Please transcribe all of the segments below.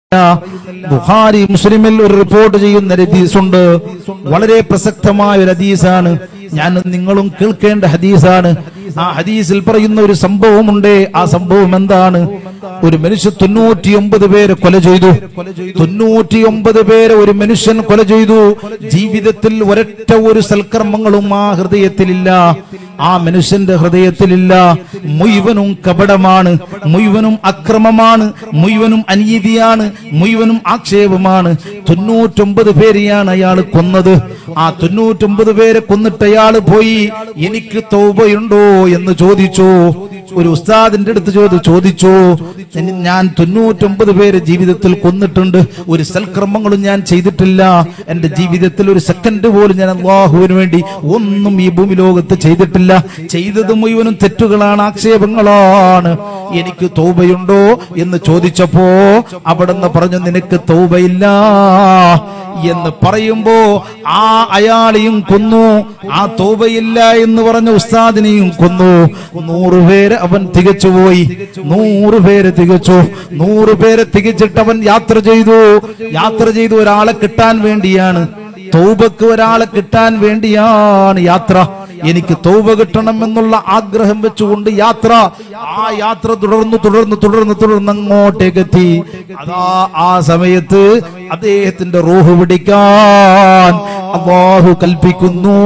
ബുഖാരി മുസ്ലിമിൽ ഒരു റിപ്പോർട്ട് ചെയ്യുന്ന ഹദീസുണ്ട് വളരെ പ്രസക്തമായ ഒരു ഹദീസാണ് ഞാൻ നിങ്ങളും കേൾക്കേണ്ട ഹദീസാണ് ആ ഹദീസിൽ പറയുന്ന ഒരു സംഭവമുണ്ട് ആ സംഭവം എന്താണ് ഒരു മനുഷ്യ തൊണ്ണൂറ്റിയൊമ്പത് പേരെ കൊല ചെയ്തു തൊണ്ണൂറ്റിയൊമ്പത് പേരെ ഒരു മനുഷ്യൻ കൊല ചെയ്തു ജീവിതത്തിൽ ഒരൊറ്റ ഒരു സൽക്കർമ്മങ്ങളും ആ ഹൃദയത്തിലില്ല ആ മനുഷ്യന്റെ ഹൃദയത്തിലില്ല മുഴുവനും കപടമാണ് മുഴുവനും അക്രമമാണ് മുഴുവനും അനീതിയാണ് മുഴുവനും ആക്ഷേപമാണ് തൊണ്ണൂറ്റൊമ്പത് പേരെയാണ് അയാൾ കൊന്നത് ആ തൊണ്ണൂറ്റൊമ്പത് പേരെ കൊന്നിട്ട് അയാൾ പോയി എനിക്ക് തൗബയുണ്ടോ എന്ന് ചോദിച്ചു ഒരു ഉസ്താദിന്റെ അടുത്ത് ചോദി ചോദിച്ചു "എനി- ഞാൻ തൊണ്ണൂറ്റൊമ്പത് പേര് ജീവിതത്തിൽ കൊന്നിട്ടുണ്ട് ഒരു സൽക്രമങ്ങളും ഞാൻ ചെയ്തിട്ടില്ല എന്റെ ജീവിതത്തിൽ ഒരു സെക്കൻഡ് പോലും ഞാൻ അള്ളാഹുവിന് വേണ്ടി ഒന്നും ഈ ഭൂമി ലോകത്ത് ചെയ്തിട്ടില്ല ചെയ്തത് മുഴുവനും തെറ്റുകളാണ് ആക്ഷേപങ്ങളാണ് എനിക്ക് തൗബയുണ്ടോ എന്ന് ചോദിച്ചപ്പോ അവിടുന്ന് പറഞ്ഞു നിനക്ക് തൗബയില്ല എന്ന് പറയുമ്പോ ആ അയാളെയും കൊന്നു ആ തോബയില്ല എന്ന് പറഞ്ഞ ഉസ്താദിനെയും കൊന്നു നൂറ് പേര് അവൻ തികച്ചുപോയി നൂറ് പേര് തികച്ചു നൂറ് പേരെ തികച്ചിട്ട് അവൻ യാത്ര ചെയ്തു യാത്ര ചെയ്തു ഒരാളെ കിട്ടാൻ വേണ്ടിയാണ് തൗബക്ക് ഒരാളെ കിട്ടാൻ വേണ്ടിയാണ് യാത്ര എനിക്ക് തൗബ കിട്ടണം എന്നുള്ള ആഗ്രഹം വെച്ചുകൊണ്ട് യാത്ര ആ യാത്ര തുടർന്ന് തുടർന്ന് തുടർന്ന് തുടർന്ന് അങ്ങോട്ടേക്ക് എത്തി അതാ ആ സമയത്ത് അദ്ദേഹത്തിന്റെ റൂഹ് പിടിക്കാൻ അള്ളാഹു കൽപ്പിക്കുന്നു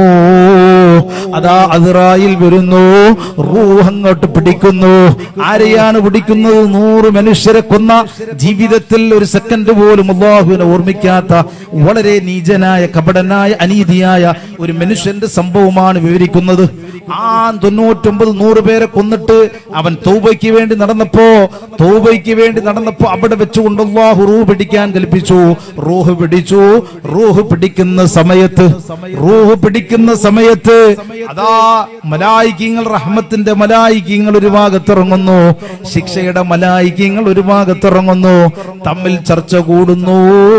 അതാ അസ്രായിൽ വരുന്നു റൂഹ് അങ്ങോട്ട് പിടിക്കുന്നു ആരെയാണ് പിടിക്കുന്നത് നൂറ് മനുഷ്യരെ കൊന്ന ജീവിതത്തിൽ ഒരു സെക്കൻഡ് പോലും അള്ളാഹുവിനെ ഓർമ്മിക്കാത്ത വളരെ നീചനായ കപടനായ അനീതിയായ ഒരു മനുഷ്യന്റെ സംഭവമാണ് വിവരിക്കുന്നത് ആ തൊണ്ണൂറ്റൊമ്പത് നൂറ് പേരെ കൊന്നിട്ട് അവൻ തൗബയ്ക്ക് വേണ്ടി നടന്നപ്പോ തൗബയ്ക്ക് വേണ്ടി നടന്നപ്പോ അവിടെ വെച്ചുകൊണ്ട് അള്ളാഹു റൂഹ് പിടിക്കാൻ കൽപ്പിച്ചു റൂഹ് പിടിച്ചു റൂഹ് പിടിക്കുന്ന സമയത്ത് റൂഹ് പിടിക്കുന്ന സമയത്ത് അതാ മലായിക്കങ്ങൾ റഹ്മത്തിന്റെ മലായിക്കങ്ങൾ ഒരു ഭാഗത്തിറങ്ങുന്നു ശിക്ഷയുടെ മലായിക്കങ്ങൾ ഒരു ഭാഗത്തിറങ്ങുന്നു തമ്മിൽ ചർച്ച കൂടുന്നു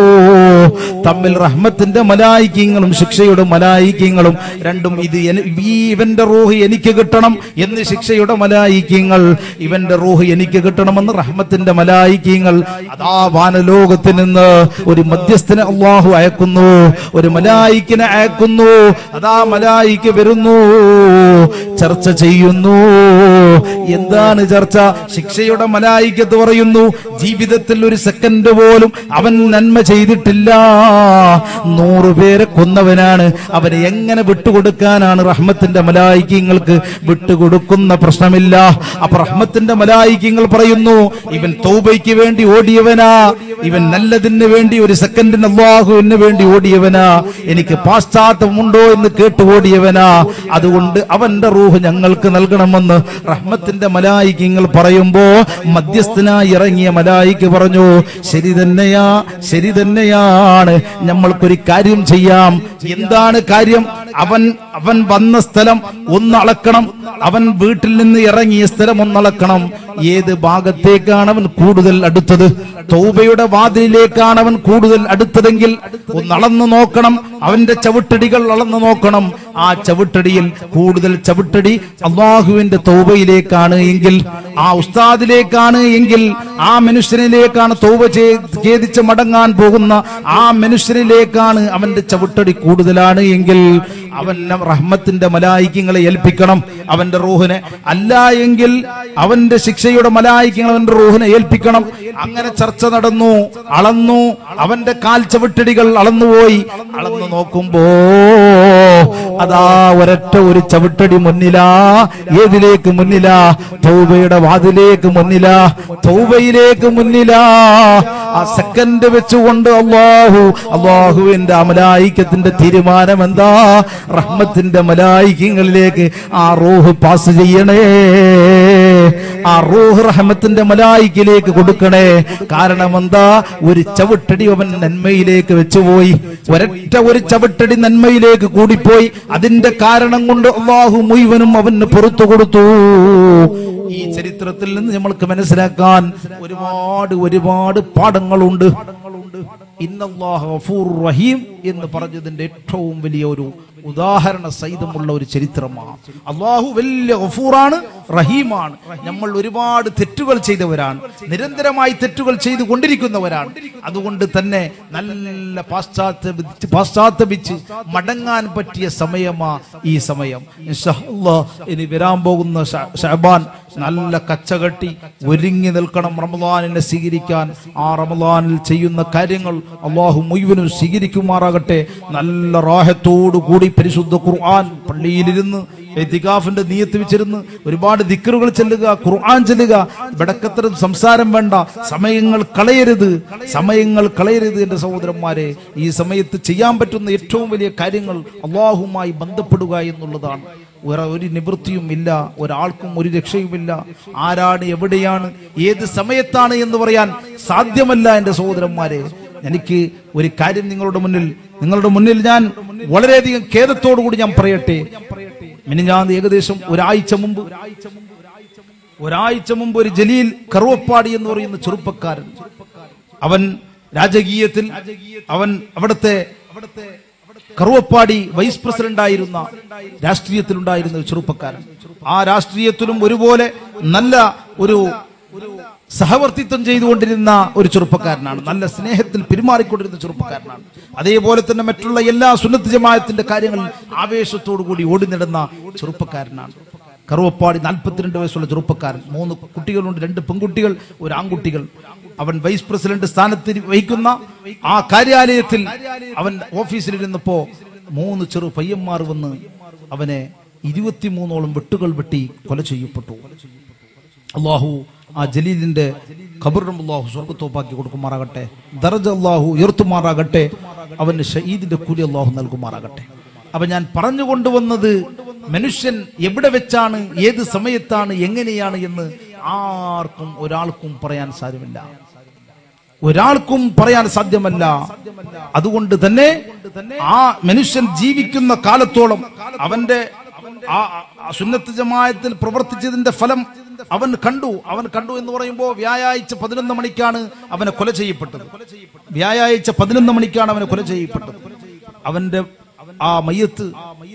തമ്മിൽ റഹ്മത്തിന്റെ മലായിക്കങ്ങളും ശിക്ഷയുടെ മലായിക്കങ്ങളും രണ്ടും ഇത് എനി- ഈ ഇവന്റെ റൂഹ് എനിക്ക് കിട്ടണം എന്ന് ശിക്ഷയുടെ മലായിക്കങ്ങൾ ഇവന്റെ റൂഹ് എനിക്ക് കിട്ടണമെന്ന് റഹ്മത്തിന്റെ മലായിക്കങ്ങൾ അതാ വാനലോകത്ത് നിന്ന് ഒരു മധ്യസ്ഥനെ അള്ളാഹു അയക്കുന്നു ഒരു മലായിക്കിനെ അയക്കുന്നു അതാ മലായിക്ക് വരുന്നു ചർച്ച ചെയ്യുന്നു എന്താണ് ചർച്ച ശിക്ഷയുടെ മലായിക്കത്ത് പറയുന്നു ജീവിതത്തിൽ ഒരു സെക്കൻഡ് പോലും അവൻ നന്മ ചെയ്തിട്ടില്ല നൂറ് പേരെ കൊന്നവനാണ് അവനെ എങ്ങനെ വിട്ടുകൊടുക്കാനാണ് റഹ്മത്തിന്റെ മലായിക്കങ്ങൾക്ക് വിട്ടുകൊടുക്കുന്ന പ്രശ്നമില്ല അപ്പൊ റഹ്മത്തിന്റെ മലായിക്കങ്ങൾ പറയുന്നു ഇവൻ തൗബയ്ക്ക് വേണ്ടി ഓടിയവനാ ഇവൻ നല്ലതിന് വേണ്ടി ഒരു സെക്കൻഡിന് അള്ളാഹുവിന് വേണ്ടി ഓടിയവനാ എനിക്ക് പാശ്ചാത്തമുണ്ടോ എന്ന് കേട്ട് ഓടിയവനാ അതുകൊണ്ട് അവന്റെ റൂഹ് ഞങ്ങൾക്ക് നൽകണമെന്ന് റഹ്മത്തിന്റെ മലായിക്കങ്ങൾ പറയുമ്പോ മധ്യസ്ഥനായി ഇറങ്ങിയ മലായിക്ക് പറഞ്ഞു ശരി തന്നെയാ ശരി തന്നെയാണ് നമ്മൾക്കൊരു കാര്യം ചെയ്യാം എന്താണ് കാര്യം അവൻ അവൻ വന്ന സ്ഥലം ഒന്നളക്കണം അവൻ വീട്ടിൽ നിന്ന് ഇറങ്ങിയ സ്ഥലം ഒന്നളക്കണം ഏത് ഭാഗത്തേക്കാണ് അവൻ കൂടുതൽ അടുത്തത് തൗബയുടെ വാതിലിലേക്കാണ് അവൻ കൂടുതൽ അടുത്തതെങ്കിൽ ഒന്ന് അളന്നു നോക്കണം അവന്റെ ചവിട്ടടികൾ അളന്നു നോക്കണം ആ ചവിട്ടടിയിൽ കൂടുതൽ ചവിട്ടടി അള്ളാഹുവിന്റെ തൗബയിലേക്കാണ് എങ്കിൽ ആ ഉസ്താദിലേക്കാണ് എങ്കിൽ ആ മനുഷ്യനിലേക്കാണ് തൗബ ചെയ്- ഖേദിച്ച് മടങ്ങാൻ പോകുന്ന ആ മനുഷ്യനിലേക്കാണ് അവന്റെ ചവിട്ടടി കൂടുതലാണ് എങ്കിൽ അവൻ റഹ്മത്തിന്റെ മലായിക്കങ്ങളെ ഏൽപ്പിക്കണം അവന്റെ റൂഹിനെ അല്ല എങ്കിൽ അവന്റെ ശിക്ഷയുടെ മലായിക്കങ്ങൾ അവന്റെ റൂഹിനെ ഏൽപ്പിക്കണം അങ്ങനെ ചർച്ച നടന്നു അളന്നു അവന്റെ കാൽ ചവിട്ടടികൾ അളന്നുപോയി അളന്നു നോക്കുമ്പോ അതാ ഒരൊറ്റ ഒരു ചവിട്ടടി മുന്നിലാ ഏതിലേക്ക് മുന്നിലാ തൗബയുടെ വാതിലേക്ക് മുന്നിലാ തൗബയിലേക്ക് മുന്നിലാ ആ സെക്കൻഡ് വെച്ചുകൊണ്ട് അള്ളാഹു അള്ളാഹുവിന്റെ അമലായിക്കത്തിന്റെ തീരുമാനം എന്താ റഹ്മത്തിന്റെ മലായിക്കങ്ങളിലേക്ക് ആ റൂഹ് പാസ് ചെയ്യണേ ആ റൂഹ് റഹ്മത്തിന്റെ മലായിക്കിലേക്ക് കൊടുക്കണേ കാരണം എന്താ ഒരു ചവിട്ടടി അവൻ നന്മയിലേക്ക് വെച്ചുപോയി ഒരൊറ്റ ഒരു ചവിട്ടടി നന്മയിലേക്ക് കൂടിപ്പോയി അതിന്റെ കാരണം കൊണ്ട് അള്ളാഹു മുഴുവനും അവന് പുറത്തു കൊടുത്തു ഈ ചരിത്രത്തിൽ നിന്ന് നമ്മൾക്ക് മനസ്സിലാക്കാൻ ഒരുപാട് ഒരുപാട് പാഠങ്ങളുണ്ട് ഇന്നല്ലാഹു ഗഫൂറുർ റഹീം എന്ന് പറഞ്ഞതിന്റെ ഏറ്റവും വലിയ ഒരു ഉദാഹരണ സഹിതമുള്ള ഒരു ചരിത്രമാണ് അള്ളാഹു വലിയ ഗഫൂറാണ് റഹീമാണ് നമ്മൾ ഒരുപാട് തെറ്റുകൾ ചെയ്തവരാണ് നിരന്തരമായി തെറ്റുകൾ ചെയ്തു കൊണ്ടിരിക്കുന്നവരാണ് അതുകൊണ്ട് തന്നെ നല്ല പാശ്ചാത്തപിച്ച് പാശ്ചാത്തപിച്ച് മടങ്ങാൻ പറ്റിയ സമയമാ ഈ സമയം ഇൻഷാ അല്ലാഹ് ഇനി വരാൻ പോകുന്ന ഷ- ഷഅബാൻ നല്ല കച്ചകെട്ടി ഒരുങ്ങി നിൽക്കണം റമദാനിനെ സ്വീകരിക്കാൻ ആ റമദാനിൽ ചെയ്യുന്ന കാര്യങ്ങൾ അള്ളാഹു മുഴുവനും സ്വീകരിക്കുമാറാകട്ടെ നല്ല റാഹത്തോടു കൂടി പരിശുദ്ധ ഖുർആൻ പള്ളിയിലിരുന്ന് എത്തികാഫിന്റെ നീയത്ത് വെച്ചിരുന്ന് ഒരുപാട് ദിക്കറുകൾ ചെല്ലുക ഖുർആൻ ചെല്ലുക ഇവിടക്കത്തരം സംസാരം വേണ്ട സമയങ്ങൾ കളയരുത് സമയങ്ങൾ കളയരുത് എന്റെ സഹോദരന്മാരെ ഈ സമയത്ത് ചെയ്യാൻ പറ്റുന്ന ഏറ്റവും വലിയ കാര്യങ്ങൾ അള്ളാഹുമായി ബന്ധപ്പെടുക എന്നുള്ളതാണ് വേറെ ഒരു നിവൃത്തിയും ഇല്ല ഒരാൾക്കും ഒരു രക്ഷയുമില്ല ആരാണ് എവിടെയാണ് ഏത് സമയത്താണ് എന്ന് പറയാൻ സാധ്യമല്ല എന്റെ സഹോദരന്മാരെ എനിക്ക് ഒരു കാര്യം നിങ്ങളുടെ മുന്നിൽ നിങ്ങളുടെ മുന്നിൽ ഞാൻ വളരെയധികം ഖേദത്തോടു കൂടി ഞാൻ പറയട്ടെ മിനിഞ്ഞാന്ന് ഏകദേശം ഒരാഴ്ച മുമ്പ് ഒരാഴ്ച മുമ്പ് ഒരു ജലീൽ കറുവപ്പാടി എന്ന് പറയുന്ന ചെറുപ്പക്കാരൻ അവൻ രാജകീയത്തിൽ അവൻ അവിടുത്തെ കറുവപ്പാടി വൈസ് പ്രസിഡന്റ് ആയിരുന്ന രാഷ്ട്രീയത്തിലുണ്ടായിരുന്ന ഒരു ചെറുപ്പക്കാരൻ ആ രാഷ്ട്രീയത്തിലും ഒരുപോലെ നല്ല ഒരു സഹവർത്തിത്വം ചെയ്തുകൊണ്ടിരുന്ന ഒരു ചെറുപ്പക്കാരനാണ് നല്ല സ്നേഹത്തിൽ പെരുമാറിക്കൊണ്ടിരുന്ന ചെറുപ്പക്കാരനാണ് അതേപോലെ തന്നെ മറ്റുള്ള എല്ലാ സുന്നത്ത് ജമായത്തിന്റെ കാര്യങ്ങളിൽ ആവേശത്തോടു കൂടി ഓടി നടന്ന ചെറുപ്പക്കാരനാണ് കറുവപ്പാടി നാൽപ്പത്തിരണ്ട് വയസ്സുള്ള ചെറുപ്പക്കാരൻ മൂന്ന് കുട്ടികളുണ്ട് രണ്ട് പെൺകുട്ടികൾ ഒരു ആൺകുട്ടികൾ അവൻ വൈസ് പ്രസിഡന്റ് സ്ഥാനത്ത് വഹിക്കുന്ന ആ കാര്യാലയത്തിൽ അവൻ ഓഫീസിലിരുന്നപ്പോ മൂന്ന് ചെറു പയ്യന്മാർ വന്ന് അവനെ ഇരുപത്തിമൂന്നോളം വെട്ടുകൾ വെട്ടി കൊല ചെയ്യപ്പെട്ടു അള്ളാഹു ആ ജലീലിന്റെ ഖബറിനും അള്ളാഹു സ്വർഗത്തോപ്പാക്കി കൊടുക്കുമാറാകട്ടെ ദർജ അള്ളാഹു ഉയർത്തുമാറാകട്ടെ അവന് ഷഹീദിന്റെ കൂലി അള്ളാഹു നൽകുമാറാകട്ടെ അപ്പൊ ഞാൻ പറഞ്ഞു കൊണ്ടുവന്നത് മനുഷ്യൻ എവിടെ വെച്ചാണ് ഏത് സമയത്താണ് എങ്ങനെയാണ് എന്ന് ആർക്കും ഒരാൾക്കും പറയാൻ സാധ്യമല്ല ഒരാൾക്കും പറയാൻ സാധ്യമല്ല അതുകൊണ്ട് തന്നെ ആ മനുഷ്യൻ ജീവിക്കുന്ന കാലത്തോളം അവന്റെ ആ ആ സുന്നത്ത് ജമായത്തിൽ പ്രവർത്തിച്ചതിന്റെ ഫലം അവൻ കണ്ടു അവൻ കണ്ടു എന്ന് പറയുമ്പോൾ വ്യാഴാഴ്ച പതിനൊന്ന് മണിക്കാണ് അവനെ കൊല ചെയ്യപ്പെട്ടത് വ്യാഴാഴ്ച പതിനൊന്ന് മണിക്കാണ് അവനെ കൊല ചെയ്യപ്പെട്ടത് അവന്റെ ആ മയ്യത്ത്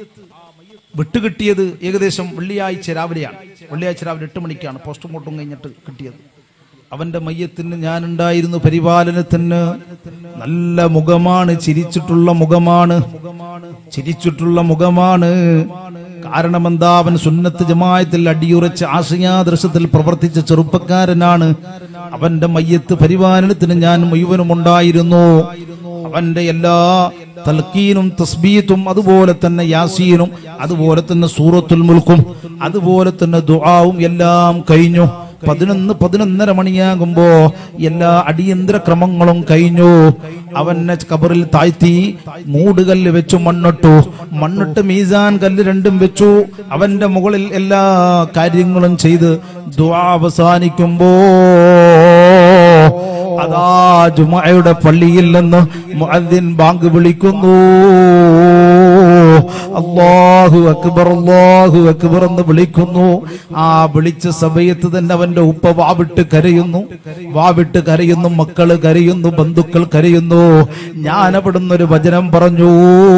വിട്ടുകിട്ടിയത് ഏകദേശം വെള്ളിയാഴ്ച രാവിലെയാണ് വെള്ളിയാഴ്ച രാവിലെ എട്ട് മണിക്കാണ് പോസ്റ്റ്മോർട്ടം കഴിഞ്ഞിട്ട് കിട്ടിയത് അവന്റെ മയ്യത്തിന് ഞാനുണ്ടായിരുന്നു പരിപാലനത്തിന് നല്ല മുഖമാണ് ചിരിച്ചിട്ടുള്ള മുഖമാണ് ചിരിച്ചിട്ടുള്ള മുഖമാണ് കാരണം എന്താ അവൻ സുന്നത്ത് ജമായത്തിൽ അടിയുറച്ച് ആശയാദർശത്തിൽ പ്രവർത്തിച്ച ചെറുപ്പക്കാരനാണ് അവന്റെ മയ്യത്ത് പരിപാലനത്തിന് ഞാൻ മുഴുവനും ഉണ്ടായിരുന്നു അവന്റെ എല്ലാ തൽക്കീനും തസ്ബീത്തും അതുപോലെ തന്നെ യാസീനും അതുപോലെ തന്നെ സൂറത്തുൽ മുൽക്കും അതുപോലെ തന്നെ ദുആവും എല്ലാം കഴിഞ്ഞു പതിനൊന്ന് പതിനൊന്നര മണിയാകുമ്പോ എല്ലാ അടിയന്തര ക്രമങ്ങളും കഴിഞ്ഞു അവനെ കബറിൽ താഴ്ത്തി മൂടുകല്ല് വെച്ചു മണ്ണിട്ടു മണ്ണിട്ട് മീസാൻ കല്ല് രണ്ടും വെച്ചു അവന്റെ മുകളിൽ എല്ലാ കാര്യങ്ങളും ചെയ്ത് ദുആ അവസാനിക്കുമ്പോ അതാ ജുമയുടെ പള്ളിയിൽ നിന്ന് മുഅദ്ദിൻ ബാങ്ക് വിളിക്കുന്നു അല്ലാഹു അക്ബർ അല്ലാഹു അക്ബർ എന്ന് വിളിക്കുന്നു ആ വിളിച്ച സമയത്ത് തന്നെ അവന്റെ ഉപ്പ വാവിട്ട് കരയുന്നു വാവിട്ട് കരയുന്നു മക്കള് കരയുന്നു ബന്ധുക്കൾ കരയുന്നു ഞാൻ അവിടുന്ന് ഒരു വചനം പറഞ്ഞു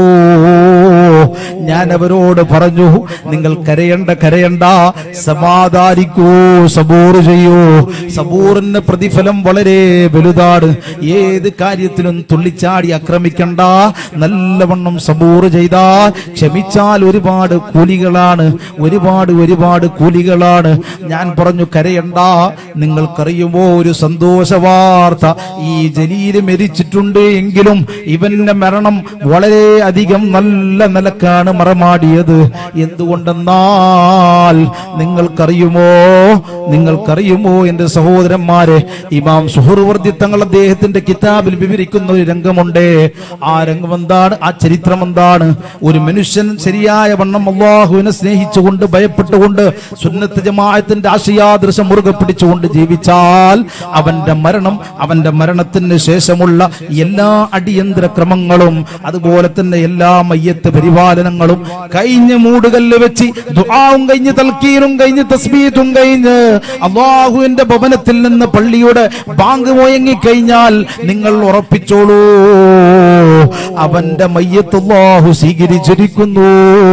ഞാൻ അവരോട് പറഞ്ഞു നിങ്ങൾ കരയണ്ട കരയണ്ട സമാധാനിക്കൂ സബൂർ ചെയ്യൂ സബൂറിന്റെ പ്രതിഫലം വളരെ വലുതാണ് ഏത് കാര്യത്തിലും തുള്ളിച്ചാടി ആക്രമിക്കണ്ട നല്ലവണ്ണം സബൂർ ചെയ്താൽ ക്ഷമിച്ചാൽ ഒരുപാട് കൂലികളാണ് ഒരുപാട് ഒരുപാട് കൂലികളാണ് ഞാൻ പറഞ്ഞു കരയണ്ട നിങ്ങൾക്കറിയുമോ ഒരു സന്തോഷ വാർത്ത ഈ ജലീല് മരിച്ചിട്ടുണ്ട് എങ്കിലും ഇവന്റെ മരണം വളരെ അധികം നല്ല നിലക്കാണ് മറമാടിയത് എന്തുകൊണ്ടെന്നാൽ നിങ്ങൾക്കറിയുമോ നിങ്ങൾക്കറിയുമോ എന്റെ സഹോദരന്മാരെ ഇമാം സുഹൃവർദ്ധി തങ്ങൾ അദ്ദേഹത്തിന്റെ കിതാബിൽ വിവരിക്കുന്ന ഒരു രംഗമുണ്ട് ആ രംഗം എന്താണ് ആ ചരിത്രം എന്താണ് ഒരു മനുഷ്യൻ ശരിയായ വണ്ണം അള്ളാഹുവിനെ സ്നേഹിച്ചുകൊണ്ട് ഭയപ്പെട്ടുകൊണ്ട് സുന്നത്ത് ജമാഅത്തിന്റെ ആശയാദൃശം മുറുകെ പിടിച്ചുകൊണ്ട് ജീവിച്ചാൽ അവന്റെ മരണം അവന്റെ മരണത്തിന് ശേഷമുള്ള എല്ലാ അടിയന്തര ക്രമങ്ങളും അതുപോലെ തന്നെ എല്ലാ മയ്യത്ത് പരിപാടി പരിപാലനങ്ങളും കഴിഞ്ഞ് മൂടുകല്ല് വെച്ച് ദുആവും കഴിഞ്ഞ് തൽക്കീറും കഴിഞ്ഞ് തസ്ബീത്തും കഴിഞ്ഞ് അള്ളാഹുവിന്റെ ഭവനത്തിൽ നിന്ന് പള്ളിയുടെ ബാങ്ക് മുഴങ്ങി കഴിഞ്ഞാൽ നിങ്ങൾ ഉറപ്പിച്ചോളൂ അവന്റെ മയ്യത്തുള്ളാഹു സ്വീകരിച്ചിരിക്കുന്നു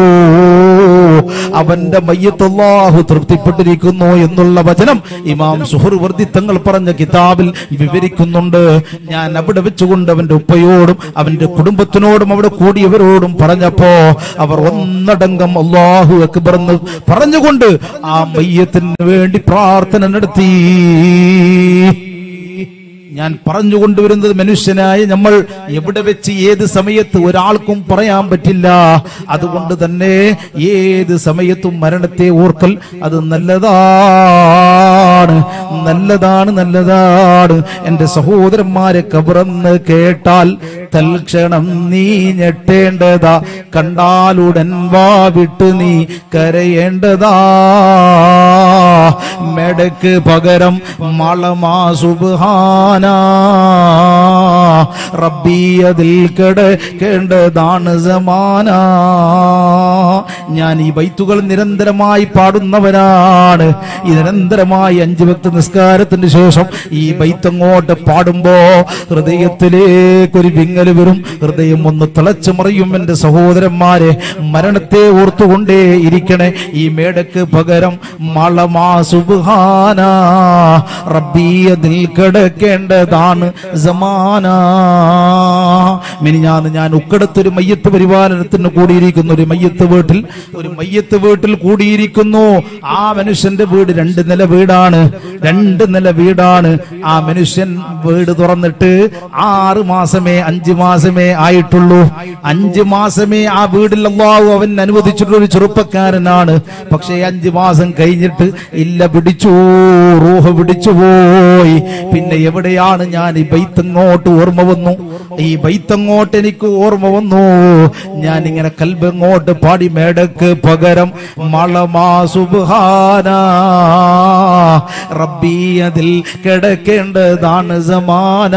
അവന്റെ മയ്യത്തുള്ളാഹു തൃപ്തിപ്പെട്ടിരിക്കുന്നു എന്നുള്ള വചനം ഇമാം സുഹൃവർദ്ധി തങ്ങൾ പറഞ്ഞ കിതാബിൽ വിവരിക്കുന്നുണ്ട് ഞാൻ അവിടെ വെച്ചുകൊണ്ട് അവന്റെ ഉപ്പയോടും അവന്റെ കുടുംബത്തിനോടും അവിടെ കൂടിയവരോടും പറഞ്ഞപ്പോ അവർ ഒന്നടങ്കം അള്ളാഹു അക്ബർ എന്ന് പറഞ്ഞുകൊണ്ട് ആ മയ്യത്തിന് വേണ്ടി പ്രാർത്ഥന നടത്തി ഞാൻ പറഞ്ഞുകൊണ്ടുവരുന്നത് മനുഷ്യനായ നമ്മൾ എവിടെ വെച്ച് ഏത് സമയത്ത് ഒരാൾക്കും പറയാൻ പറ്റില്ല അതുകൊണ്ട് തന്നെ ഏത് സമയത്തും മരണത്തെ ഓർക്കൽ അത് നല്ലതാണ് നല്ലതാണ് നല്ലതാണ് എന്റെ സഹോദരന്മാരെ കബറന്ന് കേട്ടാൽ തൽക്ഷണം നീ ഞെട്ടേണ്ടതാ കണ്ടാലുടൻ വാ വിട്ട് നീ കരയേണ്ടതാ മെടക്ക് പകരം മളമാ സുബ്ഹാന റബ്ബി അതിൽ കിടക്കേണ്ടതാണ് സമാന ഞാൻ ഈ ബൈത്തുകൾ നിരന്തരമായി പാടുന്നവനാണ് ഈ നിരന്തരമായി അഞ്ചു ഭക്ത നിസ്കാരത്തിന് ശേഷം ഈ ബൈത്തങ്ങോട്ട് പാടുമ്പോ ഹൃദയത്തിലേക്ക് ഒരു വിങ്ങല് വരും ഹൃദയം ഒന്ന് തിളച്ചു മറിയും എന്റെ സഹോദരന്മാരെ മരണത്തെ ഓർത്തുകൊണ്ടേ ഇരിക്കണേ ഈ മേടക്ക് പകരം മളമാ സുബ്ഹാന റബ്ബി അതിൽ കിടക്കേണ്ടതാണ് സമാന മിനിഞ്ഞാന്ന് ഞാൻ ഉക്കടത്തൊരു മയ്യത്ത് പരിപാലനത്തിന് കൂടിയിരിക്കുന്നു ഒരു മയ്യത്ത് വീട്ടിൽ ഒരു മയ്യത്ത് വീട്ടിൽ കൂടിയിരിക്കുന്നു ആ മനുഷ്യന്റെ വീട് രണ്ട് നില വീടാണ് രണ്ട് നില വീടാണ് ആ മനുഷ്യൻ വീട് തുറന്നിട്ട് ആറ് മാസമേ അഞ്ച് മാസമേ ആയിട്ടുള്ളൂ അഞ്ച് മാസമേ ആ വീട്ടിൽ അള്ളാഹു അവൻ അനുവദിച്ചിട്ടുള്ള ഒരു ചെറുപ്പക്കാരനാണ് പക്ഷേ അഞ്ച് മാസം കഴിഞ്ഞിട്ട് ഇല്ല പിടിച്ചു റൂഹ് പിടിച്ചു പോയി പിന്നെ എവിടെയാണ് ഞാൻ ഈ ബൈത്തങ്ങോട്ട് ഓർമ്മ വന്നു ഈ ബൈത്തങ്ങോട്ട് എനിക്ക് ഓർമ്മ വന്നു ഞാൻ ഇങ്ങനെ കൽബങ്ങോട്ട് പാടി മേടക്ക് പകരം മളമാ സുബ്ഹാന റബ്ബി അതിൽ കിടക്കേണ്ടതാണ് സമാന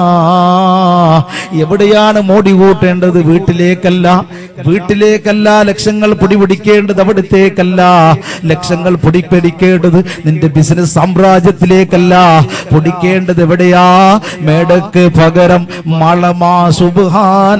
എവിടെയാണ് മോടി കൂട്ടേണ്ടത് വീട്ടിലേക്കല്ല വീട്ടിലേക്കല്ല ലക്ഷങ്ങൾ പൊടിപിടിക്കേണ്ടത് അവിടത്തേക്കല്ല ലക്ഷങ്ങൾ പൊടിപ്പിടിക്കേണ്ടത് നിന്റെ ബിസിനസ് സാമ്രാജ്യത്തിലേക്കല്ല പൊടിക്കേണ്ടത് എവിടെയാ മേടക്ക് പകരം മളമാ സുബ്ഹാന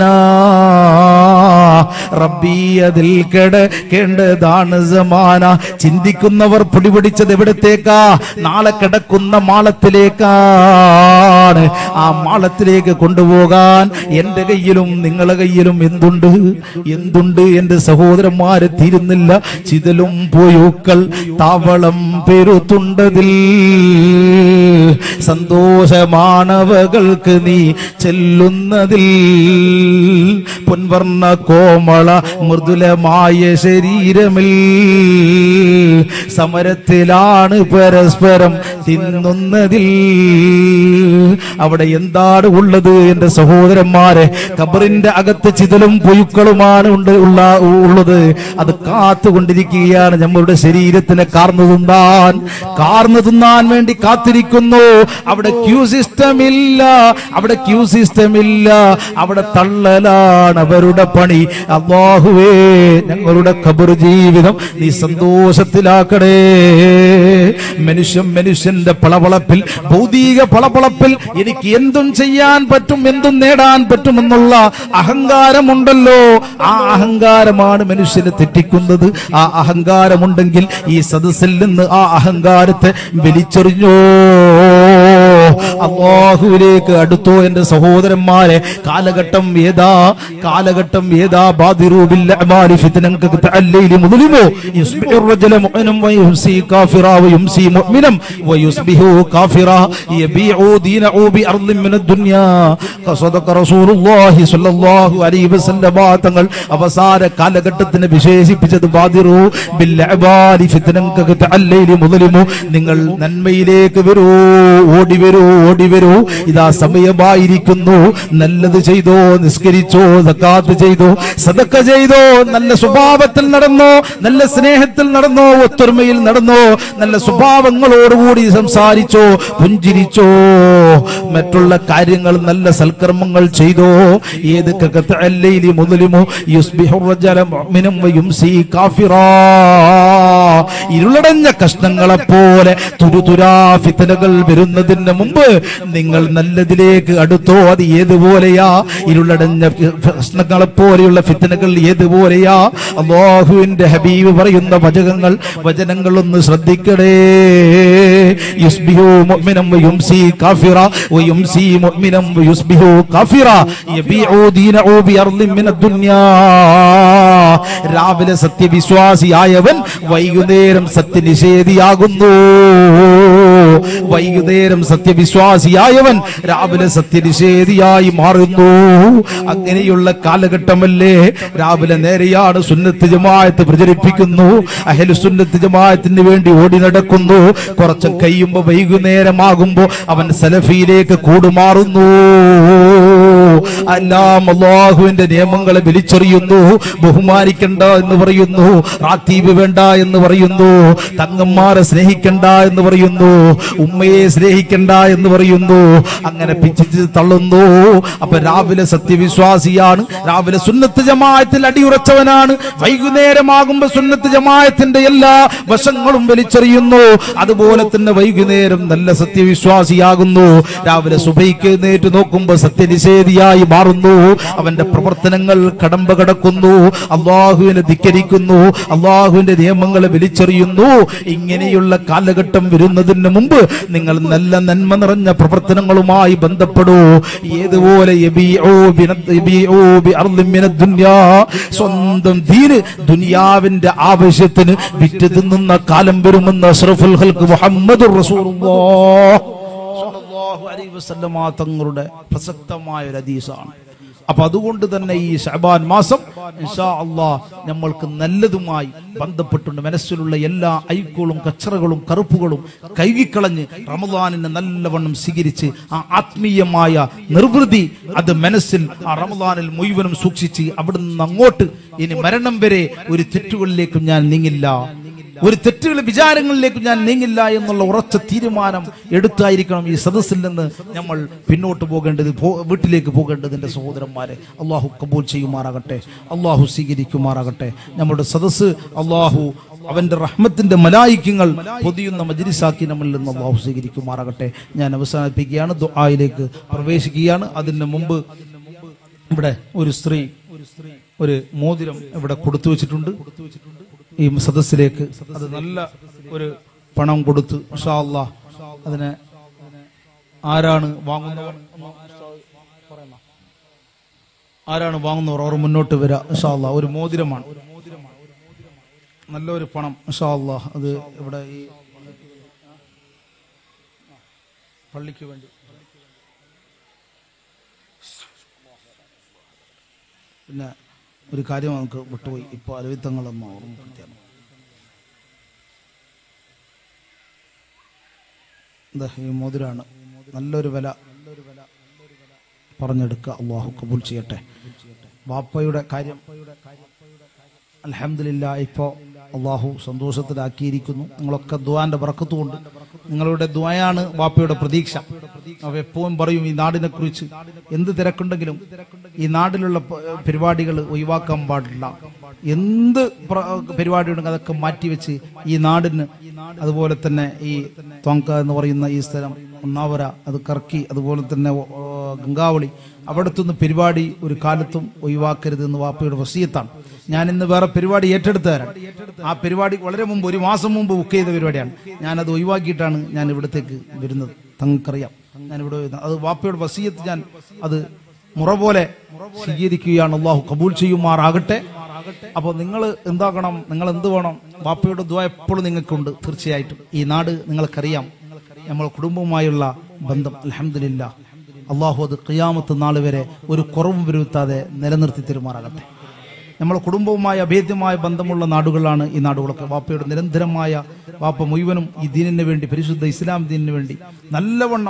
റബ്ബി അതിൽ കിടക്കേണ്ടതാണ് സമാന ചിന്തിക്കുന്നവർ പൊടിപിടിച്ചത് എവിടത്തേക്കാ നാളെ കിടക്കുന്ന മാളത്തിലേക്കാണ് ആ മാളത്തിലേക്ക് കൊണ്ടുപോകാൻ എന്റെ കയ്യിലും നിങ്ങളെ കയ്യിലും എന്തുണ്ട് എന്തുണ്ട് എന്റെ സഹോദരന്മാരെ തീരുന്നില്ല ചിതലും പോയൂക്കൾ താവളം പെരുത്തുണ്ടതിൽ സന്തോഷമാണവകൾക്ക് നീ ചെല്ലുന്നതിൽ പൊൻവർണ്ണ കോമള മൃദുലമായ ശരീരമിൽ സമരത്തിലാണ് പരസ്പരം തിന്നുന്നതിൽ അവിടെ എന്താണ് ഉള്ളത് എന്റെ സഹോദരന്മാരെ കബറിന്റെ അകത്ത് ചിതലും പുയുക്കളുമാണ് ഉണ്ട് ഉള്ള ഉള്ളത് അത് കാത്തുകൊണ്ടിരിക്കുകയാണ് നമ്മളുടെ ശരീരത്തിനെ കാർന്നു തിന്നാൻ കാർന്നു തിന്നാൻ വേണ്ടി കാത്തിരിക്കുന്നു അവിടെ ക്യൂ സിസ്റ്റം ഇല്ല അവിടെ ക്യൂ സിസ്റ്റം ഇല്ല അവിടെ തള്ളലാണ് അവരുടെ പണി അള്ളാഹുവേ ഞങ്ങളുടെ ഖബർ ജീവിതം നീ സന്തോഷത്തിലാക്കണേ മനുഷ്യൻ മനുഷ്യന്റെ പളപളപ്പിൽ ഭൗതിക പളപളപ്പിൽ എനിക്ക് എന്തും ചെയ്യാൻ പറ്റും എന്തും നേടാൻ പറ്റുമെന്നുള്ള അഹങ്കാരമുണ്ടല്ലോ ആ അഹങ്കാരമാണ് മനുഷ്യനെ തെറ്റിക്കുന്നത് ആ അഹങ്കാരമുണ്ടെങ്കിൽ ഈ സദസ്സിൽ നിന്ന് ആ അഹങ്കാരത്തെ വലിച്ചെറിഞ്ഞോ അള്ളാഹുവിലേക്ക് അടുത്തോ എന്റെ സഹോദരന്മാരെ കാലഘട്ടം ഏതാ കാലഘട്ടം ഏതാ ബാദിറൂബിൽ അഅമാലി ഫിത്നൻ കഅല്ലൈലി മുദ്ലിമു യുസ്ബിഹു الرجل مؤمنا ويمسي كافرا ويمسي مؤمنا ويصبح كافرا يبيع دينه بأرض من الدنيا صدق رسول الله صلى الله عليه وسلم തങ്ങൾ അവസാന കാലഘട്ടത്തിന് വിശേഷിപ്പിച്ചത് ബാദിറു ബിൽ അഅമാലി ഫിത്നൻ കഅല്ലൈലി മുദ്ലിമു നിങ്ങൾ നന്മയിലേക്ക് വരൂ ഓടി വരൂ വരൂ ഓടി വരൂ ഇതാ സമയമായിരിക്കുന്നു നല്ലത് ചെയ്തോ നിസ്കരിച്ചോ സക്കാത്ത് ചെയ്തോ സദക്ക ചെയ്തോ നല്ല സ്വഭാവത്തിൽ നടന്നോ നല്ല സ്നേഹത്തിൽ നടന്നോ ഒത്തൊരുമയിൽ നടന്നോ നല്ല സ്വഭാവങ്ങളോടുകൂടി സംസാരിച്ചോ പുഞ്ചിരിച്ചോ മറ്റുള്ള കാര്യങ്ങൾ നല്ല സൽക്കർമ്മങ്ങൾ ചെയ്തോ ഏത് കകത്തഅല്ലൈലി മുദ്ലിമു യുസ്ബിഹു റജല മുഅ്മിനം വയുംസി കാഫിറാ ഇരുളടഞ്ഞ കഷ്ണങ്ങളെ പോലെ തുരുതുരാ ഫിത്തനകൾ വരുന്നതിന് മുമ്പ് നിങ്ങൾ നല്ലതിലേക്ക് അടുത്തോ അത് ഏതുപോലെയാ ഇരുളടഞ്ഞ കഷ്ണങ്ങളെ പോലെയുള്ള ഫിത്തനകൾ ഏതുപോലെയാ അള്ളാഹുവിന്റെ ഹബീബ് പറയുന്ന വചകങ്ങൾ വചനങ്ങൾ ഒന്ന് ശ്രദ്ധിക്കണേ യുസ്ബിഹു മുഅ്മിനം വയുംസി കാഫിറ വയുംസി മുഅ്മിനം വയുസ്ബിഹു കാഫിറ യബീഉ ദീനഹു ബിഅർളിൻ മിനദ് ദുനിയാ രാവിലെ സത്യവിശ്വാസിയായവൻ വൈകുന്നേരം സത്യനിഷേധിയാകുന്നു വൈകുന്നേരം സത്യവിശ്വാസിയായവൻ രാവിലെ സത്യനിഷേധിയായി മാറുന്നു അങ്ങനെയുള്ള കാലഘട്ടമല്ലേ രാവിലെ നേരെയാണ് സുന്നത്ത് ജമാഅത്ത് പ്രചരിപ്പിക്കുന്നു അഹലു സുന്നത്ത് ജമാഅത്തിന് വേണ്ടി ഓടി നടക്കുന്നു കുറച്ച് കഴിയുമ്പോ വൈകുന്നേരമാകുമ്പോ അവൻ സലഫിയിലേക്ക് കൂടുമാറുന്നു എല്ലാം അള്ളാഹുവിന്റെ നിയമങ്ങളെ വിളിച്ചറിയുന്നു ബഹുമാനിക്കണ്ട എന്ന് പറയുന്നു റാത്തീബ് വേണ്ട എന്ന് പറയുന്നു തങ്ങന്മാരെ സ്നേഹിക്കണ്ട എന്ന് പറയുന്നു ഉമ്മയെ സ്നേഹിക്കണ്ട എന്ന് പറയുന്നു അങ്ങനെ പിച്ചിച്ച് തള്ളുന്നു അപ്പൊ രാവിലെ സത്യവിശ്വാസിയാണ് രാവിലെ സുന്നത്ത് ജമായത്തിൽ അടിയുറച്ചവനാണ് വൈകുന്നേരമാകുമ്പോ സുന്നത്ത് ജമായത്തിന്റെ എല്ലാ വശങ്ങളും വലിച്ചെറിയുന്നു അതുപോലെ തന്നെ വൈകുന്നേരം നല്ല സത്യവിശ്വാസിയാകുന്നു രാവിലെ സുബൈക്ക് നേറ്റ് നോക്കുമ്പോ സത്യനിഷേധിയായി മാറുന്നു അവന്റെ പ്രവർത്തനങ്ങൾ കടമ്പ കടക്കുന്നു അള്ളാഹുവിനെ ധിക്കരിക്കുന്നു അള്ളാഹുവിന്റെ നിയമങ്ങളെ വലിച്ചെറിയുന്നു ഇങ്ങനെയുള്ള കാലഘട്ടം വരുന്നതിന് മുമ്പ് നിങ്ങൾ നല്ല നന്മ നിറഞ്ഞ പ്രവർത്തനങ്ങളുമായി ബന്ധപ്പെടൂ ഏതുപോലെ യബീഉ ബിന- യബീഉ ബിഅർളിൻ മിനദ് ദുനിയാ. സ്വന്തം ദീന് ദുനിയാവിന്റെ ആവശ്യത്തിന് വിറ്റ് തിന്നുന്ന കാലം വരുമെന്ന് അഷ്റഫുൽ ഹൽക്ക് മുഹമ്മദ് തങ്ങളുടെ പ്രസക്തമായ ഒരു ഹദീസാണ് അപ്പൊ അതുകൊണ്ട് തന്നെ ഈ ഷഅബാൻ മാസം ഇൻഷാ അള്ളാ നമ്മൾക്ക് നല്ലതുമായി ബന്ധപ്പെട്ടുണ്ട് മനസ്സിലുള്ള എല്ലാ ഐക്യങ്ങളും കച്ചറകളും കറുപ്പുകളും കഴുകിക്കളഞ്ഞ് റമദാനിനെ നല്ലവണ്ണം സ്വീകരിച്ച് ആ ആത്മീയമായ നിർവൃതി അത് മനസ്സിൽ ആ റമദാനിൽ മുഴുവനും സൂക്ഷിച്ച് അവിടുന്ന് അങ്ങോട്ട് ഇനി മരണം വരെ ഒരു തെറ്റുകളിലേക്കും ഞാൻ നീങ്ങില്ല ഒരു തെറ്റുകൾ വിചാരങ്ങളിലേക്ക് ഞാൻ നീങ്ങില്ല എന്നുള്ള ഉറച്ച തീരുമാനം എടുത്തായിരിക്കണം ഈ സദസ്സിൽ നിന്ന് നമ്മൾ പിന്നോട്ട് പോകേണ്ടത് പോ- വീട്ടിലേക്ക് പോകേണ്ടതിന്റെ സഹോദരന്മാരെ അള്ളാഹു കബൂൽ ചെയ്യുമാറാകട്ടെ അള്ളാഹു സ്വീകരിക്കുമാറാകട്ടെ നമ്മുടെ സദസ്സ് അള്ളാഹു അവന്റെ റഹ്മത്തിന്റെ മലായിക്യങ്ങൾ പൊതിയുന്ന മജ്ലിസാക്കി നമ്മളിൽ നിന്ന് അള്ളാഹു സ്വീകരിക്കുമാറാകട്ടെ ഞാൻ അവസാനിപ്പിക്കുകയാണ് ദുആയിലേക്ക് പ്രവേശിക്കുകയാണ് അതിന് മുമ്പ് ഇവിടെ ഒരു സ്ത്രീ ഒരു മോതിരം ഇവിടെ കൊടുത്തു വെച്ചിട്ടുണ്ട് ഈ സദസ്സിലേക്ക് അത് നല്ല ഒരു പണം കൊടുത്ത് ഇൻഷാ അല്ലാ അതിനെ ആരാണ് വാങ്ങുന്നവർ ഒന്ന് ഉസ്താദ് പറയുന്നോ? ആരാണ് വാങ്ങുന്നവർ അവർ മുന്നോട്ട് വരിക ഇൻഷാ അല്ലാ ഒരു മോതിരമാണ് നല്ലൊരു പണം ഇൻഷാ അല്ലാ അത് ഇവിടെ ഈ പള്ളിക്ക് വേണ്ടി പിന്നെ ഒരു കാര്യം നമുക്ക് വിട്ടുപോയി ഇപ്പൊ അലവിത്തങ്ങളൊന്നും ഓർമ്മപ്പെടുത്തിയാണ് എന്താ ഈ മോതിരാണ് നല്ലൊരു വില പറഞ്ഞെടുക്കുക അള്ളാഹു കബൂൽ ചെയ്യട്ടെ വാപ്പയുടെ കാര്യം അലഹമില്ല ഇപ്പോ അള്ളാഹു സന്തോഷത്തിലാക്കിയിരിക്കുന്നു നിങ്ങളൊക്കെ ദ്വാന്റെ കൊണ്ട് നിങ്ങളുടെ ദ്വയാണ് വാപ്പയുടെ പ്രതീക്ഷ അവ എപ്പോഴും പറയും ഈ നാടിനെ കുറിച്ച് എന്ത് തിരക്കുണ്ടെങ്കിലും ഈ നാട്ടിലുള്ള പ- പരിപാടികൾ ഒഴിവാക്കാൻ പാടില്ല എന്ത് പ്ര- പരിപാടി ഉണ്ടെങ്കിൽ അതൊക്കെ മാറ്റിവെച്ച് ഈ നാടിന് അതുപോലെ തന്നെ ഈ തോങ്ക എന്ന് പറയുന്ന ഈ സ്ഥലം ഒന്നാവര അത് കർക്കി അതുപോലെ തന്നെ ഓ, ഗംഗാവളി അവിടത്തുനിന്ന് പരിപാടി ഒരു കാലത്തും ഒഴിവാക്കരുത് എന്ന് വാപ്പയുടെ വസീയത്താണ് ഞാൻ ഇന്ന് വേറെ പരിപാടി ഏറ്റെടുത്ത് തരാം ആ പരിപാടി വളരെ മുമ്പ് ഒരു മാസം മുമ്പ് ബുക്ക് ചെയ്ത പരിപാടിയാണ് ഞാനത് ഒഴിവാക്കിയിട്ടാണ് ഞാൻ ഇവിടത്തേക്ക് വരുന്നത് തങ്ങൾക്കറിയാം ഞാൻ ഇവിടെ വരുന്നത്. അത് വാപ്പയുടെ വസീയത്ത് ഞാൻ അത് മുറ പോലെ സ്വീകരിക്കുകയാണ് അള്ളാഹു കബൂൽ ചെയ്യുമാറാകട്ടെ അപ്പോൾ നിങ്ങൾ എന്താക്കണം നിങ്ങൾ എന്ത് വേണം വാപ്പയുടെ ദ്വ എപ്പോഴും നിങ്ങൾക്കുണ്ട് തീർച്ചയായിട്ടും ഈ നാട് നിങ്ങൾക്കറിയാം നമ്മൾ കുടുംബവുമായുള്ള ബന്ധം അലഹമില്ല അള്ളാഹു അത് ഖിയാമത്ത് നാൾ വരെ ഒരു കുറവും വരുത്താതെ നിലനിർത്തി തരുമാറാകട്ടെ നമ്മളെ കുടുംബവുമായി അഭേദ്യമായ ബന്ധമുള്ള നാടുകളാണ് ഈ നാടുകളൊക്കെ വാപ്പയുടെ നിരന്തരമായ വാപ്പ മുഴുവനും ഈ ദീനിന് വേണ്ടി പരിശുദ്ധ ഇസ്ലാം ദീനിന് വേണ്ടി നല്ലവണ്ണം